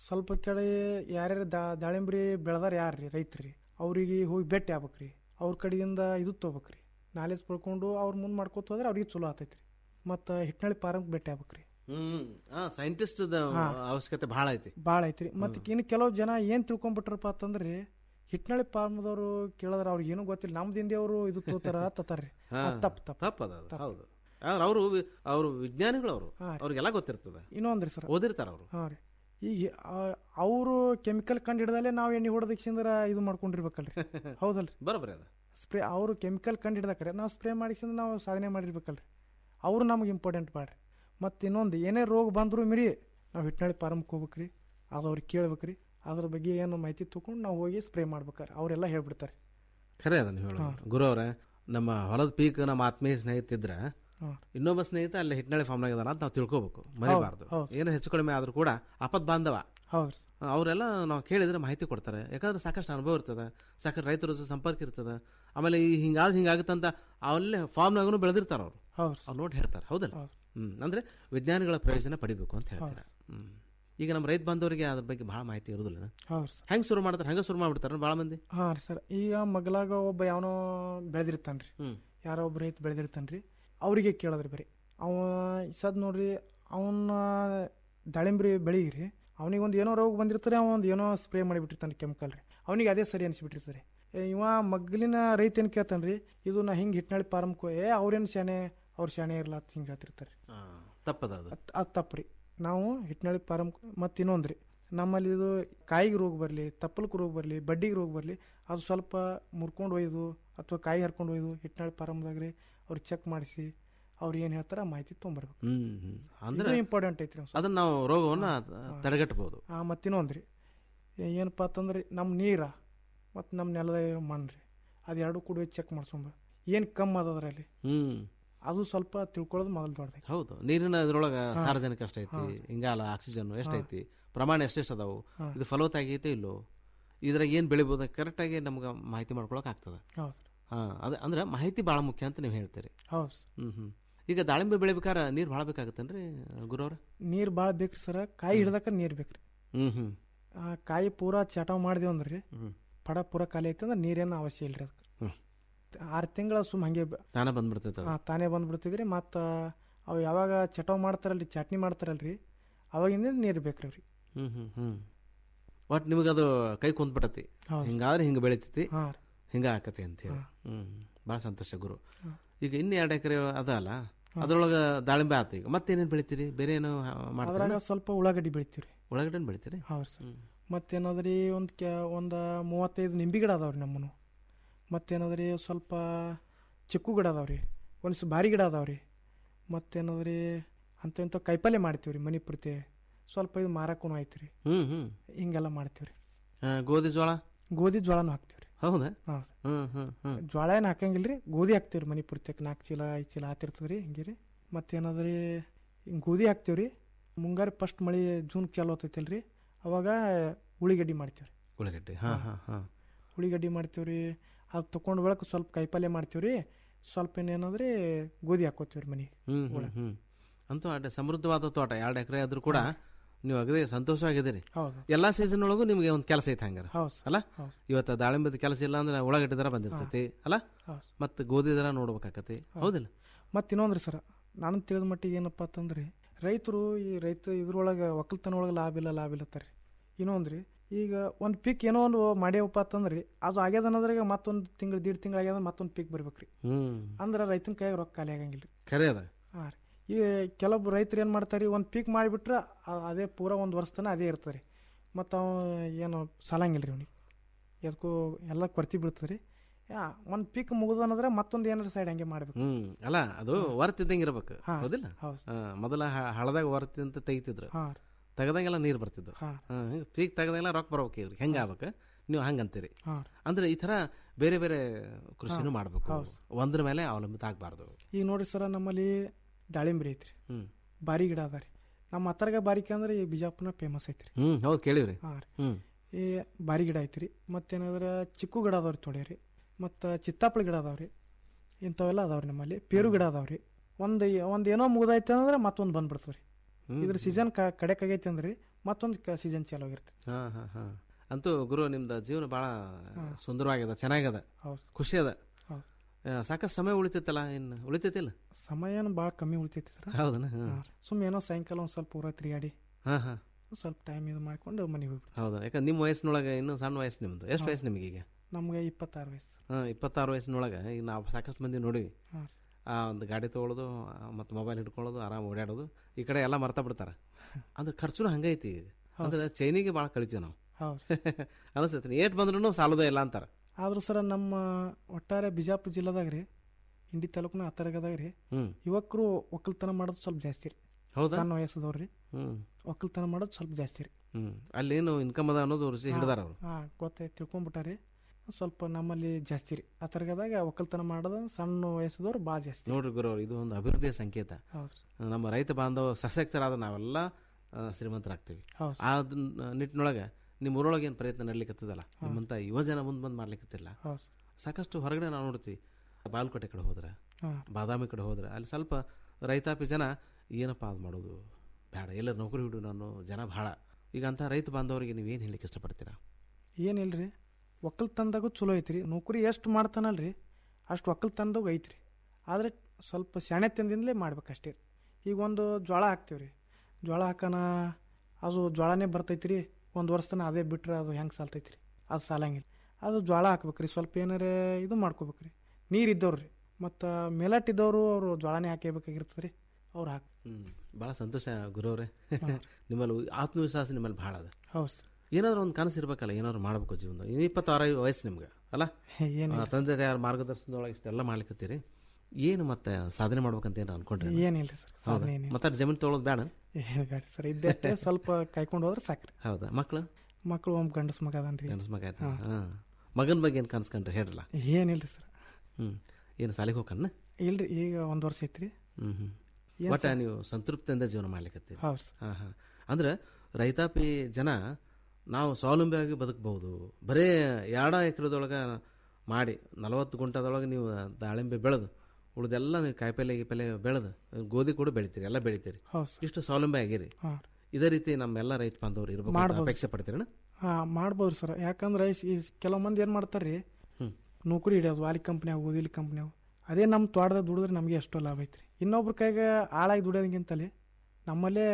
ಸ್ವಲ್ಪ ಕಡೆ ಯಾರ್ಯಾರು ದಾ ದಾಳಿಂಬ್ರಿ ಬೆಳೆದಾರ ಯಾರು ರೀ ರೈತರಿ ಅವ್ರಿಗೆ ಹೋಗಿ ಭೇಟಿ ಆಗ್ಬೇಕ್ರಿ ಅವ್ರ ಕಡೆಯಿಂದ ಇದು ತೊಗೋಬೇಕ್ರಿ ನಾಲೆಜ್ ಪಡ್ಕೊಂಡು ಅವ್ರು ಮುಂದೆ ಮಾಡ್ಕೋತ ಹೋದ್ರೆ ಅವ್ರಿಗೆ ಚಲೋ ಆತೈತ್ರಿ ಮತ್ತು ಹಿಟ್ನಳ್ಳಿ ಪಾರಂಕ್ ಭೇಟಿ ಆಗ್ಬೇಕ್ರಿ ಹ್ಮ್ ಸೈಂಟಿಸ್ಟ್ ಹಾ. ಅವಶ್ಯಕತೆ ಬಹಳ ಐತಿ ಭಾಳ ಐತ್ರಿ ಮತ್ತು ಇನ್ನು ಕೆಲವು ಜನ ಏನು ತಿಳ್ಕೊಂಬಿಟ್ರಪ್ಪ ಅಂತಂದ್ರೆ ಹಿಟ್ನಳ್ಳಿ ಫಾರ್ಮದವರು ಕೇಳಿದ್ರೆ ಅವ್ರಿಗೆ ಏನೂ ಗೊತ್ತಿಲ್ಲ ನಮ್ದಿಂದ ಅವರು ಇದು ತೋತಾರ ತತ್ತಾರ್ರಿ ತಪ್ಪು ತಪ್ಪು ತಪ್ಪದ ಅದು ಹೌದು ಆದ್ರೆ ಅವರು ಅವರು ವಿಜ್ಞಾನಿಗಳು ಅವರು ಹಾ ರೀ. ಅವ್ರಿಗೆಲ್ಲ ಗೊತ್ತಿರ್ತದ ಇನ್ನೊಂದ್ರಿ ಸರ್ ಓದಿರ್ತಾರ ಅವರು ಹಾಂ ರೀ ಈಗ ಅವರು ಕೆಮಿಕಲ್ ಕಂಡು ಹಿಡ್ದಲ್ಲೇ ನಾವು ಎಣ್ಣೆ ಹೊಡೆದಕ್ಸಿಂದ್ರ ಇದು ಮಾಡ್ಕೊಂಡಿರ್ಬೇಕಲ್ರಿ ಹೌದಲ್ರಿ ಬರೋಬ್ಬರಿ ಅದ ಸ್ಪ್ರೇ ಅವರು ಕೆಮಿಕಲ್ ಕಂಡು ಹಿಡ್ದಕ್ರೆ ನಾವು ಸ್ಪ್ರೇ ಮಾಡಿಸಿಂದ ನಾವು ಸಾಧನೆ ಮಾಡಿರ್ಬೇಕಲ್ರಿ ಅವರು ನಮಗೆ ಇಂಪಾರ್ಟೆಂಟ್ ಬಾಡ್ರಿ ಮತ್ತು ಇನ್ನೊಂದು ಏನೇ ರೋಗ ಬಂದರೂ ಮಿರಿ ನಾವು ಹಿಟ್ನಾಳಿ ಪಾರಮ್ಗೆ ಹೋಗ್ಬೇಕ್ರಿ ಅದು ಅವ್ರಿಗೆ ಕೇಳ್ಬೇಕ್ರಿ ಅದ್ರ ಬಗ್ಗೆ ಏನು ಮಾಹಿತಿ ತೊಗೊಂಡು ನಾವು ಹೋಗಿ ಸ್ಪ್ರೇ ಮಾಡ್ಬೇಕಾರೆ ಅವರೆಲ್ಲ ಹೇಳ್ಬಿಡ್ತಾರೆ ಖರೆ ಅದ ನೀವು ಹೇಳೋದು. ಹಾ. ಗುರು ಅವ್ರೆ ನಮ್ಮ ಹೊಲದ ಪೀಕ್ ನಮ್ಮ ಆತ್ಮೀಯ ಸ್ನೇಹಿತ ಇದ್ರ ಹಾ. ಇನ್ನೊಬ್ಬ ಸ್ನೇಹಿತ ಅಲ್ಲಿ ಹಿಟ್ನಳ್ಳಿ ಫಾರ್ಮ್ನಾಗ ಅದಾನ ಅಂತ ನಾವು ತಿಳ್ಕೊಬೇಕು ಮರಿಬಾರ್ದು ಹೌದು. ಏನು ಹೆಚ್ಚು ಕಡಿಮೆ ಆದ್ರೂ ಕೂಡ ಆಪತ್ ಬಾಂಧವ ಹೌದು ಅವರೆಲ್ಲ ನಾವು ಕೇಳಿದ್ರೆ ಮಾಹಿತಿ ಕೊಡ್ತಾರೆ ಯಾಕಂದ್ರೆ ಸಾಕಷ್ಟು ಅನುಭವ ಇರ್ತದೆ ಸಾಕಷ್ಟು ರೈತರ ಜೊತೆ ಸಂಪರ್ಕ ಇರ್ತದೆ ಆಮೇಲೆ ಈ ಹಿಂಗಾದ್ರೆ ಹಿಂಗಾಗುತ್ತಂತ ಅಲ್ಲೇ ಫಾರ್ಮ್ನಾಗೂ ಬೆಳೆದಿರ್ತಾರ ಅವ್ರು ಹೌದು ಅವ್ರು ನೋಡಿ ಹೇಳ್ತಾರೆ ಹೌದಲ್ಲ ಹ್ಮ್ ಅಂದ್ರೆ ವಿಜ್ಞಾನಿಗಳ ಪ್ರಯೋಜನ ಪಡಿಬೇಕು ಅಂತ ಹೇಳ್ತಾರೆ ಹ್ಮ್ ಈಗ ನಮ್ಮ ರೈತ ಬಾಂಧವರಿಗೆ ಅದ್ರ ಬಗ್ಗೆ ಬಹಳ ಮಾಹಿತಿ ಇರೋದಿಲ್ಲ ಹೌದು ಸರ್ ಹೆಂಗ್ ಶುರು ಮಾಡ್ತಾರೆ ಹಂಗ ಶುರು ಮಾಡ್ಬಿಡ್ತಾರೆ ಭಾಳ ಮಂದಿ ಹಾಂ ರೀ ಸರ್ ಈಗ ಮಗಲಾಗ ಒಬ್ಬ ಯಾವನೋ ಬೆಳೆದಿರ್ತಾನೆ ರೀ ಯಾರೋ ಒಬ್ಬ ರೈತ ಬೆಳೆದಿರ್ತಾನೆ ರೀ ಅವರಿಗೆ ಕೇಳಿದ್ರಿ ಬರೀ ಅವ ಸದ್ ನೋಡ್ರಿ ಅವನ ದಾಳಿಂಬ್ರಿ ಬೆಳೀರಿ ಅವನಿಗೆ ಒಂದು ಏನೋ ರೋಗ ಬಂದಿರ್ತಾರೆ ಅವ ಒಂದು ಏನೋ ಸ್ಪ್ರೇ ಮಾಡಿಬಿಟ್ಟಿರ್ತಾನೆ ಕೆಮಿಕಲ್ ರೀ ಅವನಿಗೆ ಅದೇ ಸರಿ ಅನಿಸ್ಬಿಟ್ಟಿರ್ತಾರೆ ಏ, ಇವ ಮಗ್ಲಿನ ರೈತ ಏನು ಕೇಳ್ತಾನೆ ರೀ ಇದು ನಾ ಹಿಂಗೆ ಹಿಟ್ನಾಳಿ ಪಾರಮ್ಕೋ ಏ ಅವ್ರೇನು ಶಾಣೆ ಅವ್ರು ಶಾಣೆ ಇರಲ್ಲ ಅಂತ ಹಿಂಗೆ ಹೇಳ್ತಿರ್ತಾರೆ ತಪ್ಪದ ಅದು ಅದು ತಪ್ಪು ರೀ ನಾವು ಹಿಟ್ನಾಳಿ ಪಾರಮ್ ಮತ್ತು ಇನ್ನೊಂದು ರೀ ನಮ್ಮಲ್ಲಿ ಇದು ಕಾಯಿಗೆ ರೋಗ ಬರಲಿ ತಪ್ಪಲಕ್ಕೆ ರೋಗ ಬರಲಿ ಬಡ್ಡಿಗೆ ರೋಗ ಬರಲಿ ಅದು ಸ್ವಲ್ಪ ಮುರ್ಕೊಂಡು ಒಯ್ದು ಅಥವಾ ಕಾಯಿ ಹರ್ಕೊಂಡು ಒಯ್ದು ಹಿಟ್ನಾಳಿ ಪಾರಮ್ದಾಗ ರೀ ಅವ್ರು ಚೆಕ್ ಮಾಡಿಸಿ ಅವ್ರು ಏನು ಹೇಳ್ತಾರೆ ಆ ಮಾಹಿತಿ ತೊಗೊಂಬರ್ಬೇಕು ಹ್ಮ್ ಹ್ಮ್. ಅಂದ್ರೆ ಇದು ಇಂಪಾರ್ಟೆಂಟ್ ಐತ್ರಿ ಒಂದ್ ಸ್ವಲ್ಪ. ಅದನ್ನ ನಾವು ರೋಗವನ್ನ ತಡೆಗಟ್ಟಬಹುದು ಆ ಮತ್ತು ಇನ್ನೊಂದು ರೀ ಏನಪ್ಪ ಅಂತಂದ್ರೆ ನಮ್ಮ ನೀರ ಮತ್ತು ನಮ್ಮ ನೆಲದ ಮಣ್ಣು ರೀ ಅದು ಎರಡು ಕೂಡ ಚೆಕ್ ಮಾಡ್ಸೊಂಬ ಏನು ಕಮ್ಮಿ ಅದರಲ್ಲಿ ಹ್ಮ್ ಅದು ಸ್ವಲ್ಪ ತಿಳ್ಕೊಳ್ಳೋದು ಮೊದಲು ದೊಡ್ಡದಾಗಿ ಹೌದು ನೀರಿನ ಇದ್ರೊಳಗ ಹಾ. ಸಾರ್ವಜನಿಕ ಎಷ್ಟೈತಿ ಹಾ. ಇಂಗಾಲ ಆಕ್ಸಿಜನ್ ಹಾ. ಎಷ್ಟೈತಿ ಪ್ರಮಾಣ ಎಷ್ಟೆಷ್ಟು ಅದಾವು ಹಾ. ಇದು ಫಲವತ್ತಾಗೈತೆ ಇಲ್ಲೋ ಇದ್ರಾಗ ಏನು ಬೆಳಿಬೋದು ಕರೆಕ್ಟಾಗಿ ನಮ್ಗೆ ಮಾಹಿತಿ ಮಾಡ್ಕೊಳಕ್ ಆಗ್ತದೆ ಹೌದು ಹಾ ಅದ ಅಂದ್ರೆ ಮಾಹಿತಿ ಭಾಳ ಮುಖ್ಯ ಅಂತ ನೀವು ಹೇಳ್ತೀರಿ ಹೌದು ಹ್ಮ್ ಹ್ಮ್ ಈಗ ದಾಳಿಂಬೆ ಬೆಳಿಬೇಕಾರೆ ನೀರು ಭಾಳ ಬೇಕಾಗತ್ತೇನ್ರಿ ಗುರುವ್ರ ನೀರು ಭಾಳ ಬೇಕ್ರಿ ಸರ ಕಾಯಿ ಹಿಡ್ದಕ್ಕ ನೀರು ಬೇಕ್ರಿ ಹ್ಮ್ ಹ್ಮ್ ಆ ಕಾಯಿ ಪೂರಾ ಚಟಾವ್ ಮಾಡಿದೆವು ಅಂದ್ರೆ ರೀ ಹ್ಮ್. ಪಡ ಪೂರ ಖಾಲಿ ಐತೆ ಅಂದ್ರೆ ನೀರೇನು ಅವಶ್ಯ ಇಲ್ರಿ ಅದಕ್ಕೆ ಹ್ಮ್. ಆರು ತಿಂಗಳ ಸುಮ್ ಹಂಗೆ ಬ- ತಾನೇ ಬಂದ್ಬಿಡ್ತೈತೆ ಅದು. ಆ, ತಾನೇ ಬಂದ್ಬಿಡ್ತಿದ್ರಿ ಮತ್ತು ಅವು ಯಾವಾಗ ಚಟಾವ್ ಮಾಡ್ತಾರಲ್ರಿ ಚಟ್ನಿ ಮಾಡ್ತಾರಲ್ರಿ ಅವಾಗಿಂದ ನೀರು ಬೇಕ್ರಿ ಅವ್ರಿಗೆ ಹ್ಮ್ ಹ್ಮ್ ಹ್ಮ್ ಒಟ್ಟು ನಿಮಗೆ ಅದು ಕೈ ಕುಂತ್ಬಿಟ್ಟತಿ ಹೌದು. ಹಿಂಗಾದ್ರೆ ಹಿಂಗೆ ಬೆಳಿತೈತಿ ಹಾ. ಹಿಂಗ ಆಕತಿ ಅಂತ ಹೇಳಿ ಹ್ಮ್ ಭಾಳ ಸಂತೋಷ ಗುರು ಹಾ. ಈಗ ಇನ್ನು ಎರಡು ಎಕರೆ ಅದ ಅಲ್ಲ ಅದ್ರೊಳಗೆ ದಾಳಿಂಬೆ ಆತು ಈಗ ಮತ್ತೇನೇನು ಬೆಳಿತೀರಿ ಬೇರೆ ಏನೋ ಮಾಡ್ತೀರಾ ಅದ್ರಾಗ ಸ್ವಲ್ಪ ಉಳ್ಳಾಗಡ್ಡಿ ಬೆಳಿತೀವಿ ರೀ ಉಳ್ಳಾಗಡ್ಡೆನ ಬೆಳಿತೀರಿ ಹೌದು ಸರ್ ಮತ್ತೇನದ್ರಿ ಒಂದು ಕ್ಯಾ ಒಂದು ಮೂವತ್ತೈದು ನಿಂಬೆ ಗಿಡ ಅದಾವ್ರಿ ನಮ್ಮನು ಮತ್ತೇನದ್ರಿ ಸ್ವಲ್ಪ ಚಿಕ್ಕು ಗಿಡ ಅದಾವ್ರಿ ಒಂದು ಸ ಭಾರಿ ಗಿಡ ಅದಾವ್ರಿ ಮತ್ತೇನದ್ರಿ ಅಂತ ಇಂಥ ಕಾಯಿಪಲ್ಯ ಮಾಡ್ತೀವಿ ರೀ ಮನಿ ಪೂರ್ತಿ ಸ್ವಲ್ಪ ಇದು ಮಾರಕ್ಕೂ ಐತ್ರಿ ಹ್ಮ್ ಹ್ಮ್ ಹಿಂಗೆಲ್ಲ ಮಾಡ್ತೀವಿ ರೀ ಆ, ಗೋಧಿ ಜೋಳ ಗೋಧಿ ಜ್ವಾಳನೂ ಹಾಕ್ತೀವಿ ರೀ ಹೌದಾ ಹೌದು ಹ್ಮ್ ಹ್ಮ್ ಹ್ಮ್ ಜ್ವಾಳ ಏನು ಹಾಕಂಗಿಲ್ಲ ರೀ ಗೋಧಿ ಹಾಕ್ತೀವಿ ರೀ ಮನಿ ಪೂರ್ತಿ ನಾಲ್ಕು ಚೀಲ ಐದು ಚೀಲ ಹಾತಿರ್ತದೆ ರೀ ಹಿಂಗೆ ರೀ ಮತ್ತೇನದ್ರಿ ಹಿಂಗೆ ಗೋಧಿ ಹಾಕ್ತೀವಿ ರೀ ಮುಂಗಾರು ಫಸ್ಟ್ ಮಳೆ ಜೂನ್ ಚಾಲು ಆಗ್ತೈತಲ್ಲ ರೀ ಅವಾಗ ಉಳಿಗಡ್ಡಿ ಮಾಡ್ತೀವಿ ರೀ ಉಳ್ಳಾಗಡ್ಡಿ ಹಾ ಹಾ ಹಾ ಉಳಿಗಡ್ಡಿ ಮಾಡ್ತೀವಿ ರೀ ಅದು ತೊಗೊಂಡು ಬೆಳಕು ಸ್ವಲ್ಪ ಕಾಯಿಪಲ್ಯ ಮಾಡ್ತೀವಿ ರೀ ಸ್ವಲ್ಪ ಏನಂದ್ರೆ ಗೋಧಿ ಹಾಕೋತೀವಿ ರೀ ಮನೆಗೆ ಹ್ಮ್ ಹ್ಮ್ ಹ್ಮ್ ಅಂತೂ ಅಡ್ಡ ಸಮೃದ್ಧವಾದ ತೋಟ ಎರಡು ಎಕರೆ ಆದ್ರೂ ಕೂಡ ನೀವು ಅಗದಿ ಸಂತೋಷವಾಗಿದ್ದೀರಿ ಹೌದು. ಎಲ್ಲಾ ಸೀಸನ್ ಒಳಗೂ ನಿಮಗೆ ಒಂದು ಕೆಲಸ ಐತೆ ಹಂಗಾರ ಹೌದು ಅಲ್ಲ ಹೌದು. ಇವತ್ತು ದಾಳಿಂಬದ ಕೆಲಸ ಇಲ್ಲ ಅಂದ್ರೆ ಉಳ್ಳಾಗಡ್ಡಿ ದರ ಬಂದಿರ್ತೈತಿ ಅಲ್ಲ ಹೌದು. ಮತ್ತೆ ಗೋಧಿ ದರ ನೋಡ್ಬೇಕಾಕತಿ ಹೌದಿಲ್ಲ ಮತ್ತು ಇನ್ನೊಂದ್ರಿ ಸರ ನಾನು ತಿಳಿದ ಮಟ್ಟಿಗೆ ಏನಪ್ಪ ಅಂತಂದ್ರೆ ರೈತರು ಈ ರೈತ ಇದ್ರೊಳಗೆ ಒಕ್ಕಲ್ತನ ಒಳಗೆ ಲಾಭ ಇಲ್ಲ ಲಾಭ ಇಲ್ಲ ಅಂತಾರೆ ಇನ್ನೊಂದ್ರಿ ಈಗ ಒಂದು ಪೀಕ್ ಏನೋ ಒಂದು ಮಾಡ್ಯವಪ್ಪ ಅಂತಂದ್ರಿ ಅದು ಆಗ್ಯದ ಅನ್ನೋದ್ರಾಗ ಮತ್ತೊಂದು ತಿಂಗಳು ದೀಡ್ ತಿಂಗಳು ಆಗ್ಯದ ಮತ್ತೊಂದು ಪೀಕ್ ಬರ್ಬೇಕ್ರಿ ಹ್ಮ್ ಅಂದ್ರೆ ರೈತನ ಕೈಯಾಗ ರೊಕ್ಕ ಖಾಲಿ ಆಗಂಗಿಲ್ಲ ರೀ ಖರೆ ಅದ ಹಾಂ ರೀ ಈ ಕೆಲವೊಬ್ಬ ರೈತರು ಏನು ಮಾಡ್ತಾರೆ ಒಂದು ಪೀಕ್ ಮಾಡಿಬಿಟ್ರೆ ಅದೇ ಪೂರ ಒಂದು ವರ್ಷ ತನಕ ಅದೇ ಇರ್ತದೆ ರೀ ಮತ್ತು ಅವ ಏನು ಸಾಲಂಗಿಲ್ಲ ರೀ ಅವ್ನಿಗೆ ಎದಕ್ಕೂ ಎಲ್ಲ ಕೊರತೆ ಬೀಳ್ತದೆ ರೀ ಒಂದು ಪೀಕ್ ಮುಗಿದನಂದ್ರೆ ಮತ್ತೊಂದು ಏನಾರು ಸೈಡ್ ಹಂಗೆ ಮಾಡ್ಬೇಕು ಹ್ಮ್ ಅಲ್ಲ ಅದು ವರ್ತ್ ಇದ್ದಂಗೆ ಇರ್ಬೇಕು ಹಾ. ಹೌದಿಲ್ಲ ಹೌದು. ಆ, ಮೊದಲ ಹ- ಹಳದಾಗ ವರ್ತ್ ಅಂತ ತೆಗಿತಿದ್ರು ಹಾ. ತೆಗದಂಗೆಲ್ಲ ನೀರು ಬರ್ತಿದ್ರು ಹಾ. ಪೀಕ್ ತೆಗದಂಗೆಲ್ಲ ರೊಕ್ಕ ಬರ್ಬೇಕು ಇವ್ರಿಗೆ ಹೆಂಗ ಆಗ್ಬೇಕು ನೀವು ಹಂಗಂತೀರಿ ಹಾ. ಅಂದ್ರೆ ಈ ತರ ಬೇರೆ ಬೇರೆ ಕೃಷಿನೂ ಹಾ. ಮಾಡ್ಬೇಕು ಹೌದು. ಒಂದ್ರ ಮೇಲೆ ಅವಲಂಬಿತ ಆಗ್ಬಾರ್ದು ಈಗ ನೋಡ್ರಿ ಸರ ನಮ್ಮಲ್ಲಿ ದಾಳಿಂಬ್ರಿ ಐತ್ರಿ ಹ್ಮ್ ಬಾರಿ ಗಿಡ ಅದ ರೀ ನಮ್ಮ ಹತ್ತರ್ಗ ಬಾರಿಕೆ ಅಂದ್ರೆ ಈ ಬಿಜಾಪುರ ಫೇಮಸ್ ಐತ್ರಿ ಹ್ಮ್ ಹೌದು ಕೇಳಿವ್ರಿ ಹಾಂ ರೀ ಹ್ಮ್ ಈ ಬಾರಿ ಗಿಡ ಐತ್ರಿ ಮತ್ತೇನಾದ್ರೆ ಚಿಕ್ಕು ಗಿಡ ಅದಾವ್ರಿ ತೊಡೆ ರೀ ಮತ್ತು ಚಿತ್ತಾಪಳ ಗಿಡ ಅದಾವ್ರಿ ಇಂಥವೆಲ್ಲ ಅದಾವ್ರಿ ನಮ್ಮಲ್ಲಿ ಪೇರು ಗಿಡ ಅದಾವ್ರಿ ಒಂದು ಒಂದು ಏನೋ ಮುಗ್ದೈತೆ ಅಂದ್ರೆ ಮತ್ತೊಂದು ಬಂದ್ಬಿಡ್ತದೆ ರೀ ಇದ್ರ ಸೀಸನ್ ಕಡೆಕಾಗೈತಿ ಅಂದ್ರೆ ಮತ್ತೊಂದು ಸೀಸನ್ ಚಾಲು ಆಗಿರ್ತದೆ ಹಾ ಹಾ ಹಾ ಅಂತೂ ಗುರು ನಿಮ್ದು ಜೀವನ ಭಾಳ ಸುಂದರವಾಗ್ಯದ ಚೆನ್ನಾಗ್ಯದ ಹೌದು. ಖುಷಿ ಅದ ಹೌದು. ಆ, ಸಾಕಷ್ಟು ಸಮಯ ಉಳಿತೈತಲ್ಲ ಇನ್ನು ಉಳಿತೈತಿಲ್ಲ ಸಮಯನ ಭಾಳ ಕಮ್ಮಿ ಉಳಿತೈತಿ ಸರ್ ಹೌದನ ಹಾ. ಸುಮ್ಮನೆ ಏನೋ ಸಾಯಂಕಾಲ ಒಂದು ಸ್ವಲ್ಪ ಊರ ತಿರುಗಾಡಿ ಹಾ ಹಾ ಸ್ವಲ್ಪ ಟೈಮ್ ಇದು ಮಾಡ್ಕೊಂಡು ಮನೆಗೆ ಹೋಗ್ಬಿಡ್ತೀವಿ ಹೌದಾ ಯಾಕಂದ್ರೆ ನಿಮ್ಮ ವಯಸ್ಸಿನೊಳಗೆ ಇನ್ನೂ ಸಣ್ಣ ವಯಸ್ಸು ನಿಮ್ಮದು ಎಷ್ಟು ವಯಸ್ಸು ನಿಮಗೆ ಈಗ ನಮ್ಗೆ ಇಪ್ಪತ್ತಾರು ವಯಸ್ಸು ಹಾಂ ಇಪ್ಪತ್ತಾರು ವಯಸ್ಸಿನೊಳಗೆ ಈಗ ನಾವು ಸಾಕಷ್ಟು ಮಂದಿ ನೋಡಿವಿ ಹಾಂ. ಆ ಒಂದು ಗಾಡಿ ತೊಗೊಳೋದು ಮತ್ತು ಮೊಬೈಲ್ ಹಿಡ್ಕೊಳ್ಳೋದು ಆರಾಮ್ ಓಡಾಡೋದು ಈ ಕಡೆ ಎಲ್ಲ ಮರ್ತಾ ಬಿಡ್ತಾರೆ ಅಂದ್ರೆ ಖರ್ಚುನು ಹಂಗೈತಿ ಈಗ ಅಂದ್ರೆ ಚೈನಿಗೆ ಭಾಳ ಕಳಿತೀವಿ ನಾವು ಹೌದು ಅನಿಸ್ತೈತಿ ಏಟ್ ಬಂದ್ರೂ ಸಾಲೋದೇ ಇಲ್ಲ ಅಂತಾರೆ ಆದ್ರೂ ಸರ ನಮ್ಮ ಒಟ್ಟಾರೆ ಬಿಜಾಪುರ ಜಿಲ್ಲಾದಾಗ ರೀ ಇಂಡಿ ತಾಲೂಕಿನ ಹತ್ತರಗದಾಗ ರೀ ಹ್ಮ್. ಯುವಕರು ಒಕ್ಕಲ್ತನ ಮಾಡೋದು ಸ್ವಲ್ಪ ಜಾಸ್ತಿ ರೀ ಹೌದಾ? ಸಣ್ಣ ವಯಸ್ಸದವ್ರು ರೀ ಹ್ಮ್. ಒಕ್ಕಲ್ತನ ಮಾಡೋದು ಸ್ವಲ್ಪ ಜಾಸ್ತಿ ರೀ ಹ್ಞೂ ಅಲ್ಲೇನು ಇನ್ಕಮ್ ಅದ ಅನ್ನೋದು ರುಚಿ ಹಿಡ್ದಾರ ಅವರು ಹಾಂ ಗೊತ್ತಾಯ್ತು ತಿಳ್ಕೊಂಬಿಟ್ಟಾರಿ ಸ್ವಲ್ಪ ನಮ್ಮಲ್ಲಿ ಜಾಸ್ತಿ ರೀ ಆ ತರಗದಾಗ ಒಕ್ಕಲ್ತನ ಮಾಡೋದು ಸಣ್ಣ ವಯಸ್ಸದವ್ರು ಭಾಳ ಜಾಸ್ತಿ ನೋಡ್ರಿ ಗುರು ಇದು ಒಂದು ಅಭಿವೃದ್ಧಿಯ ಸಂಕೇತ ಹೌದು. ನಮ್ಮ ರೈತ ಬಾಂಧವ ಸಶಕ್ತರಾದ ನಾವೆಲ್ಲ ಆ, ಶ್ರೀಮಂತರಾಗ್ತೀವಿ ಹೌದು. ಆ ನಿಟ್ಟಿನೊಳಗೆ ನಿಮ್ಮ ಊರೊಳಗೆ ಏನು ಪ್ರಯತ್ನ ನಡಲಿಕ್ಕತ್ತದಲ್ಲ ನಿಮ್ಮಂಥ ಯುವ ಜನ ಮುಂದೆ ಬಂದು ಮಾಡ್ಲಿಕ್ಕತ್ತಿಲ್ಲ ಹೌದು. ಸಾಕಷ್ಟು ಹೊರಗಡೆ ನಾವು ನೋಡ್ತೀವಿ ಬಾಲ್ಕೋಟೆ ಕಡೆ ಹೋದ್ರೆ ಹಾಂ. ಬಾದಾಮಿ ಕಡೆ ಹೋದ್ರೆ ಅಲ್ಲಿ ಸ್ವಲ್ಪ ರೈತಾಪಿ ಜನ ಏನಪ್ಪ ಅದು ಮಾಡೋದು ಬೇಡ ಎಲ್ಲ ನೌಕರಿ ಹಿಡು ನಾನು ಜನ ಭಾಳ ಈಗ ಅಂಥ ರೈತ ಬಾಂಧವರಿಗೆ ನೀವೇನು ಹೇಳಲಿಕ್ಕೆ ಇಷ್ಟಪಡ್ತೀರಾ ಏನಿಲ್ರಿ ಒಕ್ಕಲ್ತನದಾಗೂ ಚಲೋ ಐತ್ರಿ ನೌಕರಿ ಎಷ್ಟು ಮಾಡ್ತಾನಲ್ರಿ ಅಷ್ಟು ಒಕ್ಕಲ್ತನದಾಗ ಐತ್ರಿ ಆದರೆ ಸ್ವಲ್ಪ ಶಾಣೆತನದಿಂದಲೇ ಮಾಡ್ಬೇಕಷ್ಟೇ ಈಗ ಒಂದು ಜೋಳ ಹಾಕ್ತೀವಿ ರೀ ಜೋಳ ಹಾಕೋಣ ಅದು ಜೋಳನೇ ಬರ್ತೈತಿ ರೀ ಒಂದು ವರ್ಷ ತನಕ ಅದೇ ಬಿಟ್ರೆ ಅದು ಹೆಂಗೆ ಸಾಲ್ತೈತಿ ರೀ ಅದು ಸಾಲಂಗಿಲ್ಲ ಅದು ಜೋಳ ಹಾಕ್ಬೇಕ್ರಿ ಸ್ವಲ್ಪ ಏನಾರ ಇದು ಮಾಡ್ಕೋಬೇಕ್ರಿ ನೀರು ಇದ್ದವ್ರು ರೀ ಮತ್ತು ಮೇಲಾಟ್ ಇದ್ದವರು ಅವರು ಜೋಳನೇ ಹಾಕಬೇಕಾಗಿರ್ತದೆ ರೀ ಅವ್ರು ಹಾಕಿ ಹ್ಞೂ ಭಾಳ ಸಂತೋಷ ಗುರುವ್ರೆ ನಿಮ್ಮಲ್ಲಿ ಆತ್ಮವಿಶ್ವಾಸ ನಿಮ್ಮಲ್ಲಿ ಭಾಳ ಅದ ಹೌದು ಸರ್ ಏನಾದ್ರು ಒಂದು ಕನಸು ಇರ್ಬೇಕಲ್ಲ ಏನಾದ್ರು ಮಾಡ್ಬೇಕು ಜೀವನದಾಗ ಇನ್ನು ಇಪ್ಪತ್ತಾರು ವಯಸ್ಸು ನಿಮ್ಗೆ ಅಲ್ಲ ಏನಿಲ್ಲ ಆ, ತಂದೆ ತಾಯಾರ ಮಾರ್ಗದರ್ಶನದೊಳಗೆ ಇಷ್ಟೆಲ್ಲ ಮಾಡ್ಲಿಕ್ಕತ್ತೀರಿ ಏನು ಮತ್ತೆ ಸಾಧನೆ ಮಾಡ್ಬೇಕಂತ ಏನು ಅನ್ಕೊಂಡ್ರಿ ಏನಿಲ್ಲ ಸರ್ ಸಾಧನೆ ಏನಿಲ್ಲ. ಮತ್ತೆ ಜಮೀನು ತೊಗೊಳೋದು ಬೇಡ ಏನು ಬೇಡ ಸರ್ ಇದ್ದೇ ಸ್ವಲ್ಪ ಕಾಯ್ಕೊಂಡು ಹೋದ್ರೆ ಸಾಕ್ರಿ ಹೌದಾ ಮಕ್ಕಳು ಮಕ್ಕಳು ಒಮ್ಮೆ ಗಂಡಸ್ ಮಗ ಅದಾನ್ರಿ ಗಂಡಸ ಮಗ ಆಯ್ತಾ ಹಾಂ ಮಗನ ಬಗ್ಗೆ ಏನು ಕನ್ಸ್ಕೊಂಡ್ರಿ ಹೇಳ್ರಲ್ಲ ಏನಿಲ್ರಿ ಸರ್ ಹ್ಞೂ ಏನು ಸಾಲಿಗೆ ಹೋಗಣ್ಣ ಇಲ್ರಿ ಈಗ ಒಂದು ವರ್ಷ ಐತ್ರಿ ಹ್ಞೂ ಹ್ಞೂ ಏನ್ ಒಟ್ಟ ಸರ್? ನೀವು ಸಂತೃಪ್ತಿಯಿಂದ ಜೀವನ ಮಾಡ್ಲಿಕ್ಕತ್ತೀರಿ ಹೌದು ಸರ್. ಹಾಂ ಹಾಂ ಅಂದ್ರೆ ರೈತಾಪಿ ಜನ ನಾವು ಸ್ವಾವಲಂಬಿಯಾಗಿ ಬದುಕಬಹುದು ಬರೇ ಎರಡ ಎಕರೆದೊಳಗೆ ಮಾಡಿ ನಲವತ್ತು ಗುಂಟದೊಳಗೆ ನೀವು ದಾಳಿಂಬೆ ಬೆಳೆದು ಉಳಿದೆಲ್ಲ ನೀವು ಕಾಯಿಪಲ್ಲೆ ಗೀಪಲ್ಲೆ ಬೆಳೆದು ಗೋಧಿ ಕೂಡ ಬೆಳಿತೀರಿ ಎಲ್ಲ ಬೆಳಿತೀರಿ ಹೌದು ಸರ್. ಇಷ್ಟು ಸ್ವಾವಲಂಬಿ ಆಗಿರಿ ಹಾಂ. ಇದೇ ರೀತಿ ನಮ್ಮೆಲ್ಲ ರೈತ ಬಾಂಧವರು ಇರ್ಬೇಕು ಅಂತ ಮಾಡ್ಬೋದು ಅಪೇಕ್ಷೆ ಪಡ್ತೀರಣ್ಣ ಹಾಂ ಮಾಡ್ಬೋದು ಸರ್ ಯಾಕಂದ್ರೆ ಈ ಕೆಲವು ಮಂದಿ ಏನು ಮಾಡ್ತಾರೆ ರೀ ನೌಕರಿ ಹಿಡಿಯೋದು ಅಲ್ಲಿ ಕಂಪ್ನ್ಯಾಗ ಓದಿ ಇಲ್ಲಿ ಕಂಪ್ನ್ಯಾಗ ಅದೇ ನಮ್ಮ ತೋಟದಾಗ ದುಡಿದ್ರೆ ನಮಗೆ ಎಷ್ಟೋ ಲಾಭ ಐತ್ರಿ ಇನ್ನೊಬ್ರ ಕೈಗೆ ಆಳಾಗಿ ದುಡಿಯೋದಕ್ಕಿಂತಲೇ ನಮ್ಮಲ್ಲೇ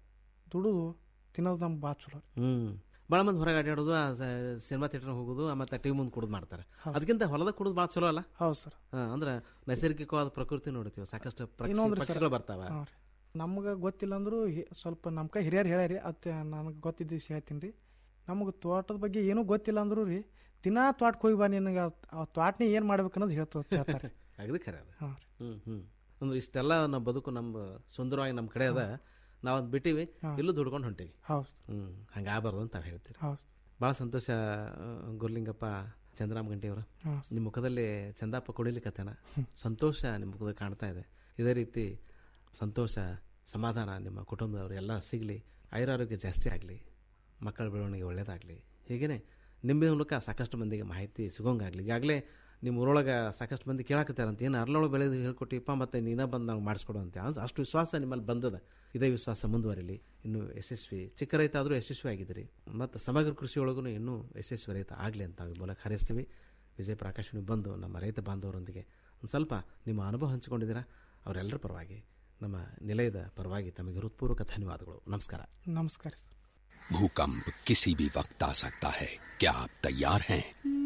ದುಡಿದು ತಿನ್ನೋದು ನಮ್ಗೆ ಭಾಳ ಚಲೋ ರೀ ಹ್ಮ್ ಭಾಳ ಮಂದಿ ಹೊರಗೆ ಅಡ್ಡಾಡೋದು ಆ ಸ- ಸಿನಿಮಾ ಥಿಯೇಟರ್ ಹೋಗೋದು ಮತ್ತೆ ಟಿವಿ ಮುಂದೆ ಕುಡಿದು ಮಾಡ್ತಾರೆ ಅದಕ್ಕಿಂತ ಹೊಲದಾಗ ಕುಡಿದು ಭಾಳ ಚಲೋ ಅಲ್ಲ ಹೌದು ಸರ್ ಹಾಂ ಅಂದ್ರೆ ನೈಸರ್ಗಿಕವಾದ ಪ್ರಕೃತಿ ನೋಡ್ತೀವಿ ಸಾಕಷ್ಟು ಪಕ್ಷಿ ಇನ್ನೊಂದ್ರಿ ಸರ್ ಪಕ್ಷಿಗಳು ಬರ್ತಾವ ಹಾಂ ರೀ ನಮ್ಗೆ ಗೊತ್ತಿಲ್ಲ ಅಂದರೂ ಸ್ವಲ್ಪ ನಮ್ಮ ಕೈ ಹಿರಿಯರು ಹೇಳ್ಯಾರಿ ಅದು ನನಗೆ ಗೊತ್ತಿದ್ದ ವಿಷಯ ಹೇಳ್ತೀನಿ ರೀ ನಮಗೆ ತೋಟದ ಬಗ್ಗೆ ಏನೂ ಗೊತ್ತಿಲ್ಲ ಅಂದರೂ ರೀ ದಿನಾ ತೋಟಕ್ಕೆ ಹೋಗಿ ಬಾ ನಿನಗೆ ಆ ತೋಟನೇ ಏನು ಮಾಡ್ಬೇಕು ಅನ್ನೋದು ಹೇಳ್ತದೆ ಹೇಳ್ತಾರೆ ಅಗದಿ ಖರೆ ಅದ ಹಾಂ ಹ್ಮ್ ಹ್ಮ್ ಅಂದ್ರೆ ಇಷ್ಟೆಲ್ಲ ನಮ್ಮ ಬದುಕು ನಮ್ಮ ಸುಂದರವಾಗಿ ನಮ್ಮ ಕಡೆ ಅದ ನಾವು ಅದು ಬಿಟ್ಟಿವಿ ಇಲ್ಲೂ ದುಡ್ಕೊಂಡು ಹೊಂಟೀವಿ ಹೌದು ಹ್ಮ್ ಹಂಗೆ ಆಗಬಾರ್ದು ಅಂತ ತಾವು ಹೇಳ್ತೀರಿ ಹೌದು ಭಾಳ ಸಂತೋಷ ಆ, ಗುರ್ಲಿಂಗಪ್ಪ ಚಂದ್ರಾಮ್ ಗಂಟೆಯವರು ಹಾಂ. ನಿಮ್ಮ ಮುಖದಲ್ಲಿ ಚಂದಪ್ಪ ಕುಡಿಲಿಕ್ಕತ್ತೇನ ಸಂತೋಷ ನಿಮ್ಮ ಮುಖದಲ್ಲಿ ಕಾಣ್ತಾ ಇದೆ ಇದೇ ರೀತಿ ಸಂತೋಷ ಸಮಾಧಾನ ನಿಮ್ಮ ಕುಟುಂಬದವರು ಎಲ್ಲ ಸಿಗಲಿ ಐರಾರೋಗ್ಯ ಜಾಸ್ತಿ ಆಗಲಿ ಮಕ್ಕಳ ಬೆಳವಣಿಗೆ ಒಳ್ಳೇದಾಗಲಿ ಹೀಗೇನೆ ನಿಮ್ಮ ಮೂಲಕ ಸಾಕಷ್ಟು ಮಂದಿಗೆ ಮಾಹಿತಿ ಸಿಗೋಂಗಾಗಲಿ ಈಗಾಗಲೇ ನಿಮ್ಮ ಊರೊಳಗೆ ಸಾಕಷ್ಟು ಮಂದಿ ಕೇಳಾಕತ್ತಾರಂತ ಏನು ಅರ್ಲೊಳಗೆ ಬೆಳೆದು ಹೇಳ್ಕೊಟ್ಟಿಪ್ಪ ಮತ್ತೆ ನೀನ ಬಂದು ನಾವು ಮಾಡಿಸ್ಕೊಡು ಅಂತ ಅಂತ ಅಷ್ಟು ವಿಶ್ವಾಸ ನಿಮ್ಮಲ್ಲಿ ಬಂದದ ಇದೇ ವಿಶ್ವಾಸ ಮುಂದುವರಿಲಿ ಇನ್ನು ಯಶಸ್ವಿ ಚಿಕ್ಕ ರೈತ ಆದರೂ ಯಶಸ್ವಿ ಆಗಿದ್ದೀರಿ ಮತ್ತು ಸಮಗ್ರ ಕೃಷಿಯೊಳಗೂ ಇನ್ನೂ ಯಶಸ್ವಿ ರೈತ ಆಗಲಿ ಅಂತ ನಾವು ಈ ಮೂಲಕ ಹಾರೈಸ್ತೀವಿ ವಿಜಯಪುರ ಆಕಾಶವಾಣಿ ಬಂದು ನಮ್ಮ ರೈತ ಬಾಂಧವರೊಂದಿಗೆ ಒಂದು ಸ್ವಲ್ಪ ನಿಮ್ಮ ಅನುಭವ ಹಂಚಿಕೊಂಡಿದ್ದೀರಾ ಅವರೆಲ್ಲರ ಪರವಾಗಿ ನಮ್ಮ ನಿಲಯದ ಪರವಾಗಿ ತಮಗೆ ಹೃತ್ಪೂರ್ವಕ ಧನ್ಯವಾದಗಳು ನಮಸ್ಕಾರ ನಮಸ್ಕಾರ ಸರ್ भूकंप किसी भी वक्त आ सकता है क्या आप तैयार हैं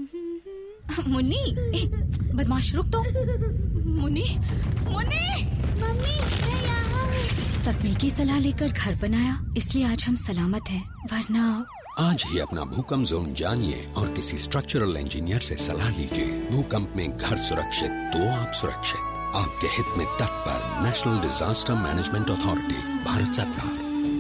मुन्नी ए, बदमाश रुक तो मुन्नी मुन्नी मम्मी मैं यहाँ हूँ तकनीकी सलाह लेकर घर बनाया इसलिए आज हम सलामत हैं वरना आज ही अपना भूकंप जोन जानिए और किसी स्ट्रक्चरल इंजीनियर से सलाह लीजिए भूकंप में घर सुरक्षित तो आप सुरक्षित आपके हित में तत्पर National Disaster Management Authority Bharat सरकार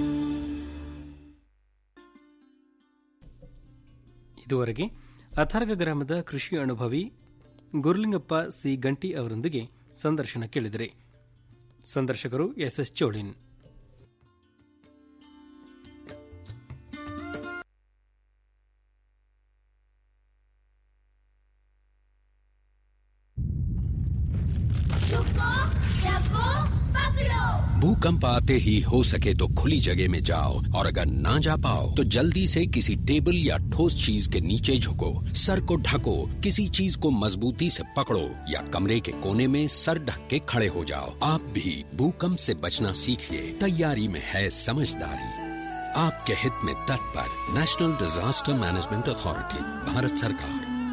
ಇದುವರೆಗೆ ಅಥರ್ಗ ಗ್ರಾಮದ ಕೃಷಿ ಅನುಭವಿ ಗುರುಲಿಂಗಪ್ಪ ಸಿ ಗಂಟಿ ಅವರೊಂದಿಗೆ ಸಂದರ್ಶನ ಕೇಳಿದರೆ ಸಂದರ್ಶಕರು ಎಸ್ ಎಸ್ ಚೋಳಿನ್ झुको झपको पकड़ो भूकंप आते ही हो सके तो खुली जगह में जाओ और अगर ना जा पाओ तो जल्दी से किसी टेबल या ठोस चीज के नीचे झुको सर को ढको किसी चीज को मजबूती से पकड़ो या कमरे के कोने में सर ढक के खड़े हो जाओ आप भी भूकंप से बचना सीखिए तैयारी में है समझदारी आपके हित में तत्पर National Disaster Management Authority Bharat सरकार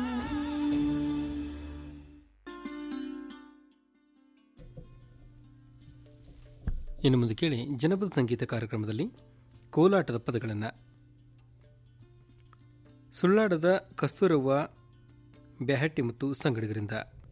ಇನ್ನು ಮುಂದೆ ಕೇಳಿ ಜನಪದ ಸಂಗೀತ ಕಾರ್ಯಕ್ರಮದಲ್ಲಿ ಕೋಲಾಟದ ಪದಗಳನ್ನು ಸುಳ್ಳಾಡದ ಕಸ್ತೂರವ್ವ ಬ್ಯಾಹಟ್ಟಿ ಮತ್ತು ಸಂಗಡಿಗರಿಂದ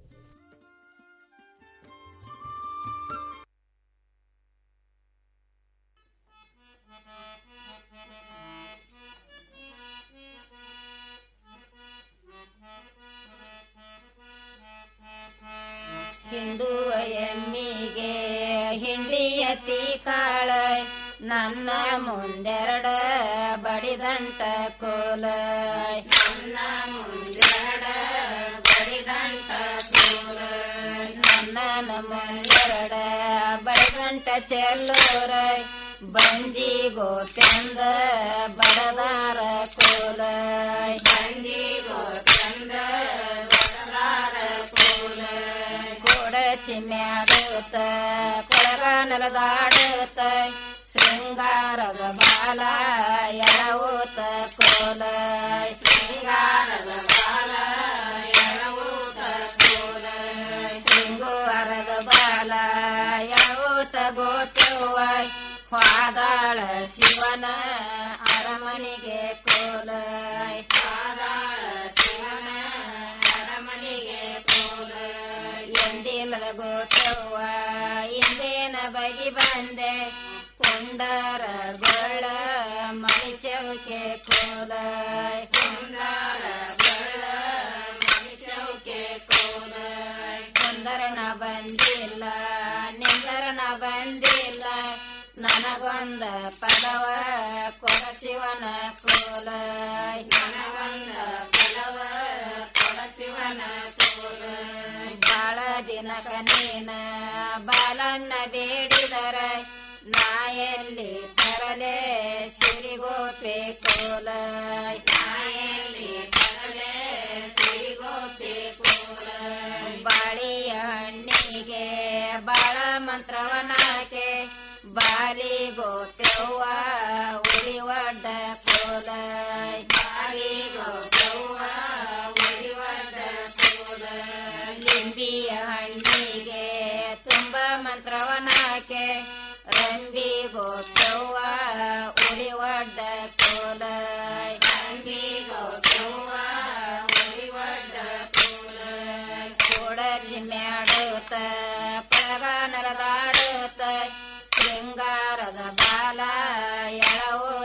ಹಿಂಡುವ ಎಮ್ಮಿಗೆ ಹಿಂಡಿಯತಿ ಕಾಳ ನನ್ನ ಮುಂದೆರಡ ಬಡಿದಂಟ ಕೋಲ ನನ್ನ ಮುಂದೆರಡ ಬಡಿದಂಟ ಕೋಲ ನನ್ನ ಮುಂದೆರಡ ಬಡಿದಂಟ ಚೆಲ್ಲೂರ ಬಂಜಿ ಗೋಚಂದ ಬಡದಾರ ಕೋಲ ಬಂಜಿ ಗೋಚಂದ ಬಡದಾರ ಕೋಲ ಕೊಡಚಿ ಮ್ಯಾಡುತ್ತ ಕೊಳಗ ನೆಲದಾಡುತ್ತ ಶೃಂಗಾರದ ಬಾಲ ಎಳವೂತ ಕೋಲ ಶೃಂಗಾರದ ಬಾಲ ಎಳವೂತ ಕೋಲ ಶೃಂಗಾರದ ಬಾಲ ಎಳವೂತ ಗೋಚವ್ವ ಪಾದಾಳ ಶಿವನ ಅರಮನೆಗೆ ಕೋಲ ಪಾದಾಳ ಶಿವನ ಅರಮನೆಗೆ ಕೋಲ ಎಂದಿಲ್ಲದ ಗೋಚವ್ವ ಇಂದೇನ ಬಗಿ ಬಂದೆ ಕುಂಡರ ಗೊಳ್ಳ ಮಣಿ ಚೌಕೆ ಕೋಲ ಕುಂಡರ ಗೊಳ್ಳ ಮಣಿ ಚೌಕೆ ಕೋಲ ಕುಂದರನ ಬಂದಿಲ್ಲ ನಿಂದರನ ಬಂದಿಲ್ಲ ನನಗೊಂದ ಪದವ ಕೊಡ ಶಿವನ ಕೋಲ ನನಗೊಂದ ಪದವ ಕೊಡ ಶಿವನ ಕೋಲ ಬಾಳ ದಿನಕ ನೀನ ಬಾಲನ್ನ ಬೇಡಿದರ ನಾ ಎಲ್ಲಿ ತರಲೆ ಸಿರಿಗೋಪೆ ಕೋಲ ನಾ ಎಲ್ಲಿ ತರಲೆ ಸಿರಿಗೋಪೆ ಕೋಲ ಬಾಳಿಯ ಹಣ್ಣಿಗೆ ಬಾಳ ಮಂತ್ರವನಾಕೆ ಬಾಲಿ ಗೋಪೆವ್ವ ಉಳಿ ಒಡ್ಡ ಕೋಲ ಬಾಲಿ ಗೋಪೆವ್ವ ಉಳಿ ಒಡ್ಡ ಕೋಲ ಲಿಂಬಿಯ ಹಣ್ಣಿಗೆ ತುಂಬ ಮಂತ್ರವನಾಕೆ ರಂಬಿ ಗೋಪೆವ್ವ ಉಳಿ ಒಡ್ಡ ಕೋಲ ರಂಬಿ ಗೋಪೆವ್ವ ಉಳಿ ಒಡ್ಡ ಕೋಲ ಕೂಡಲಿ ಮ್ಯಾಡುತ್ತ ಕೊಳಗ ನರದಾಡುತ್ತ ಶೃಂಗಾರದ ಬಾಲ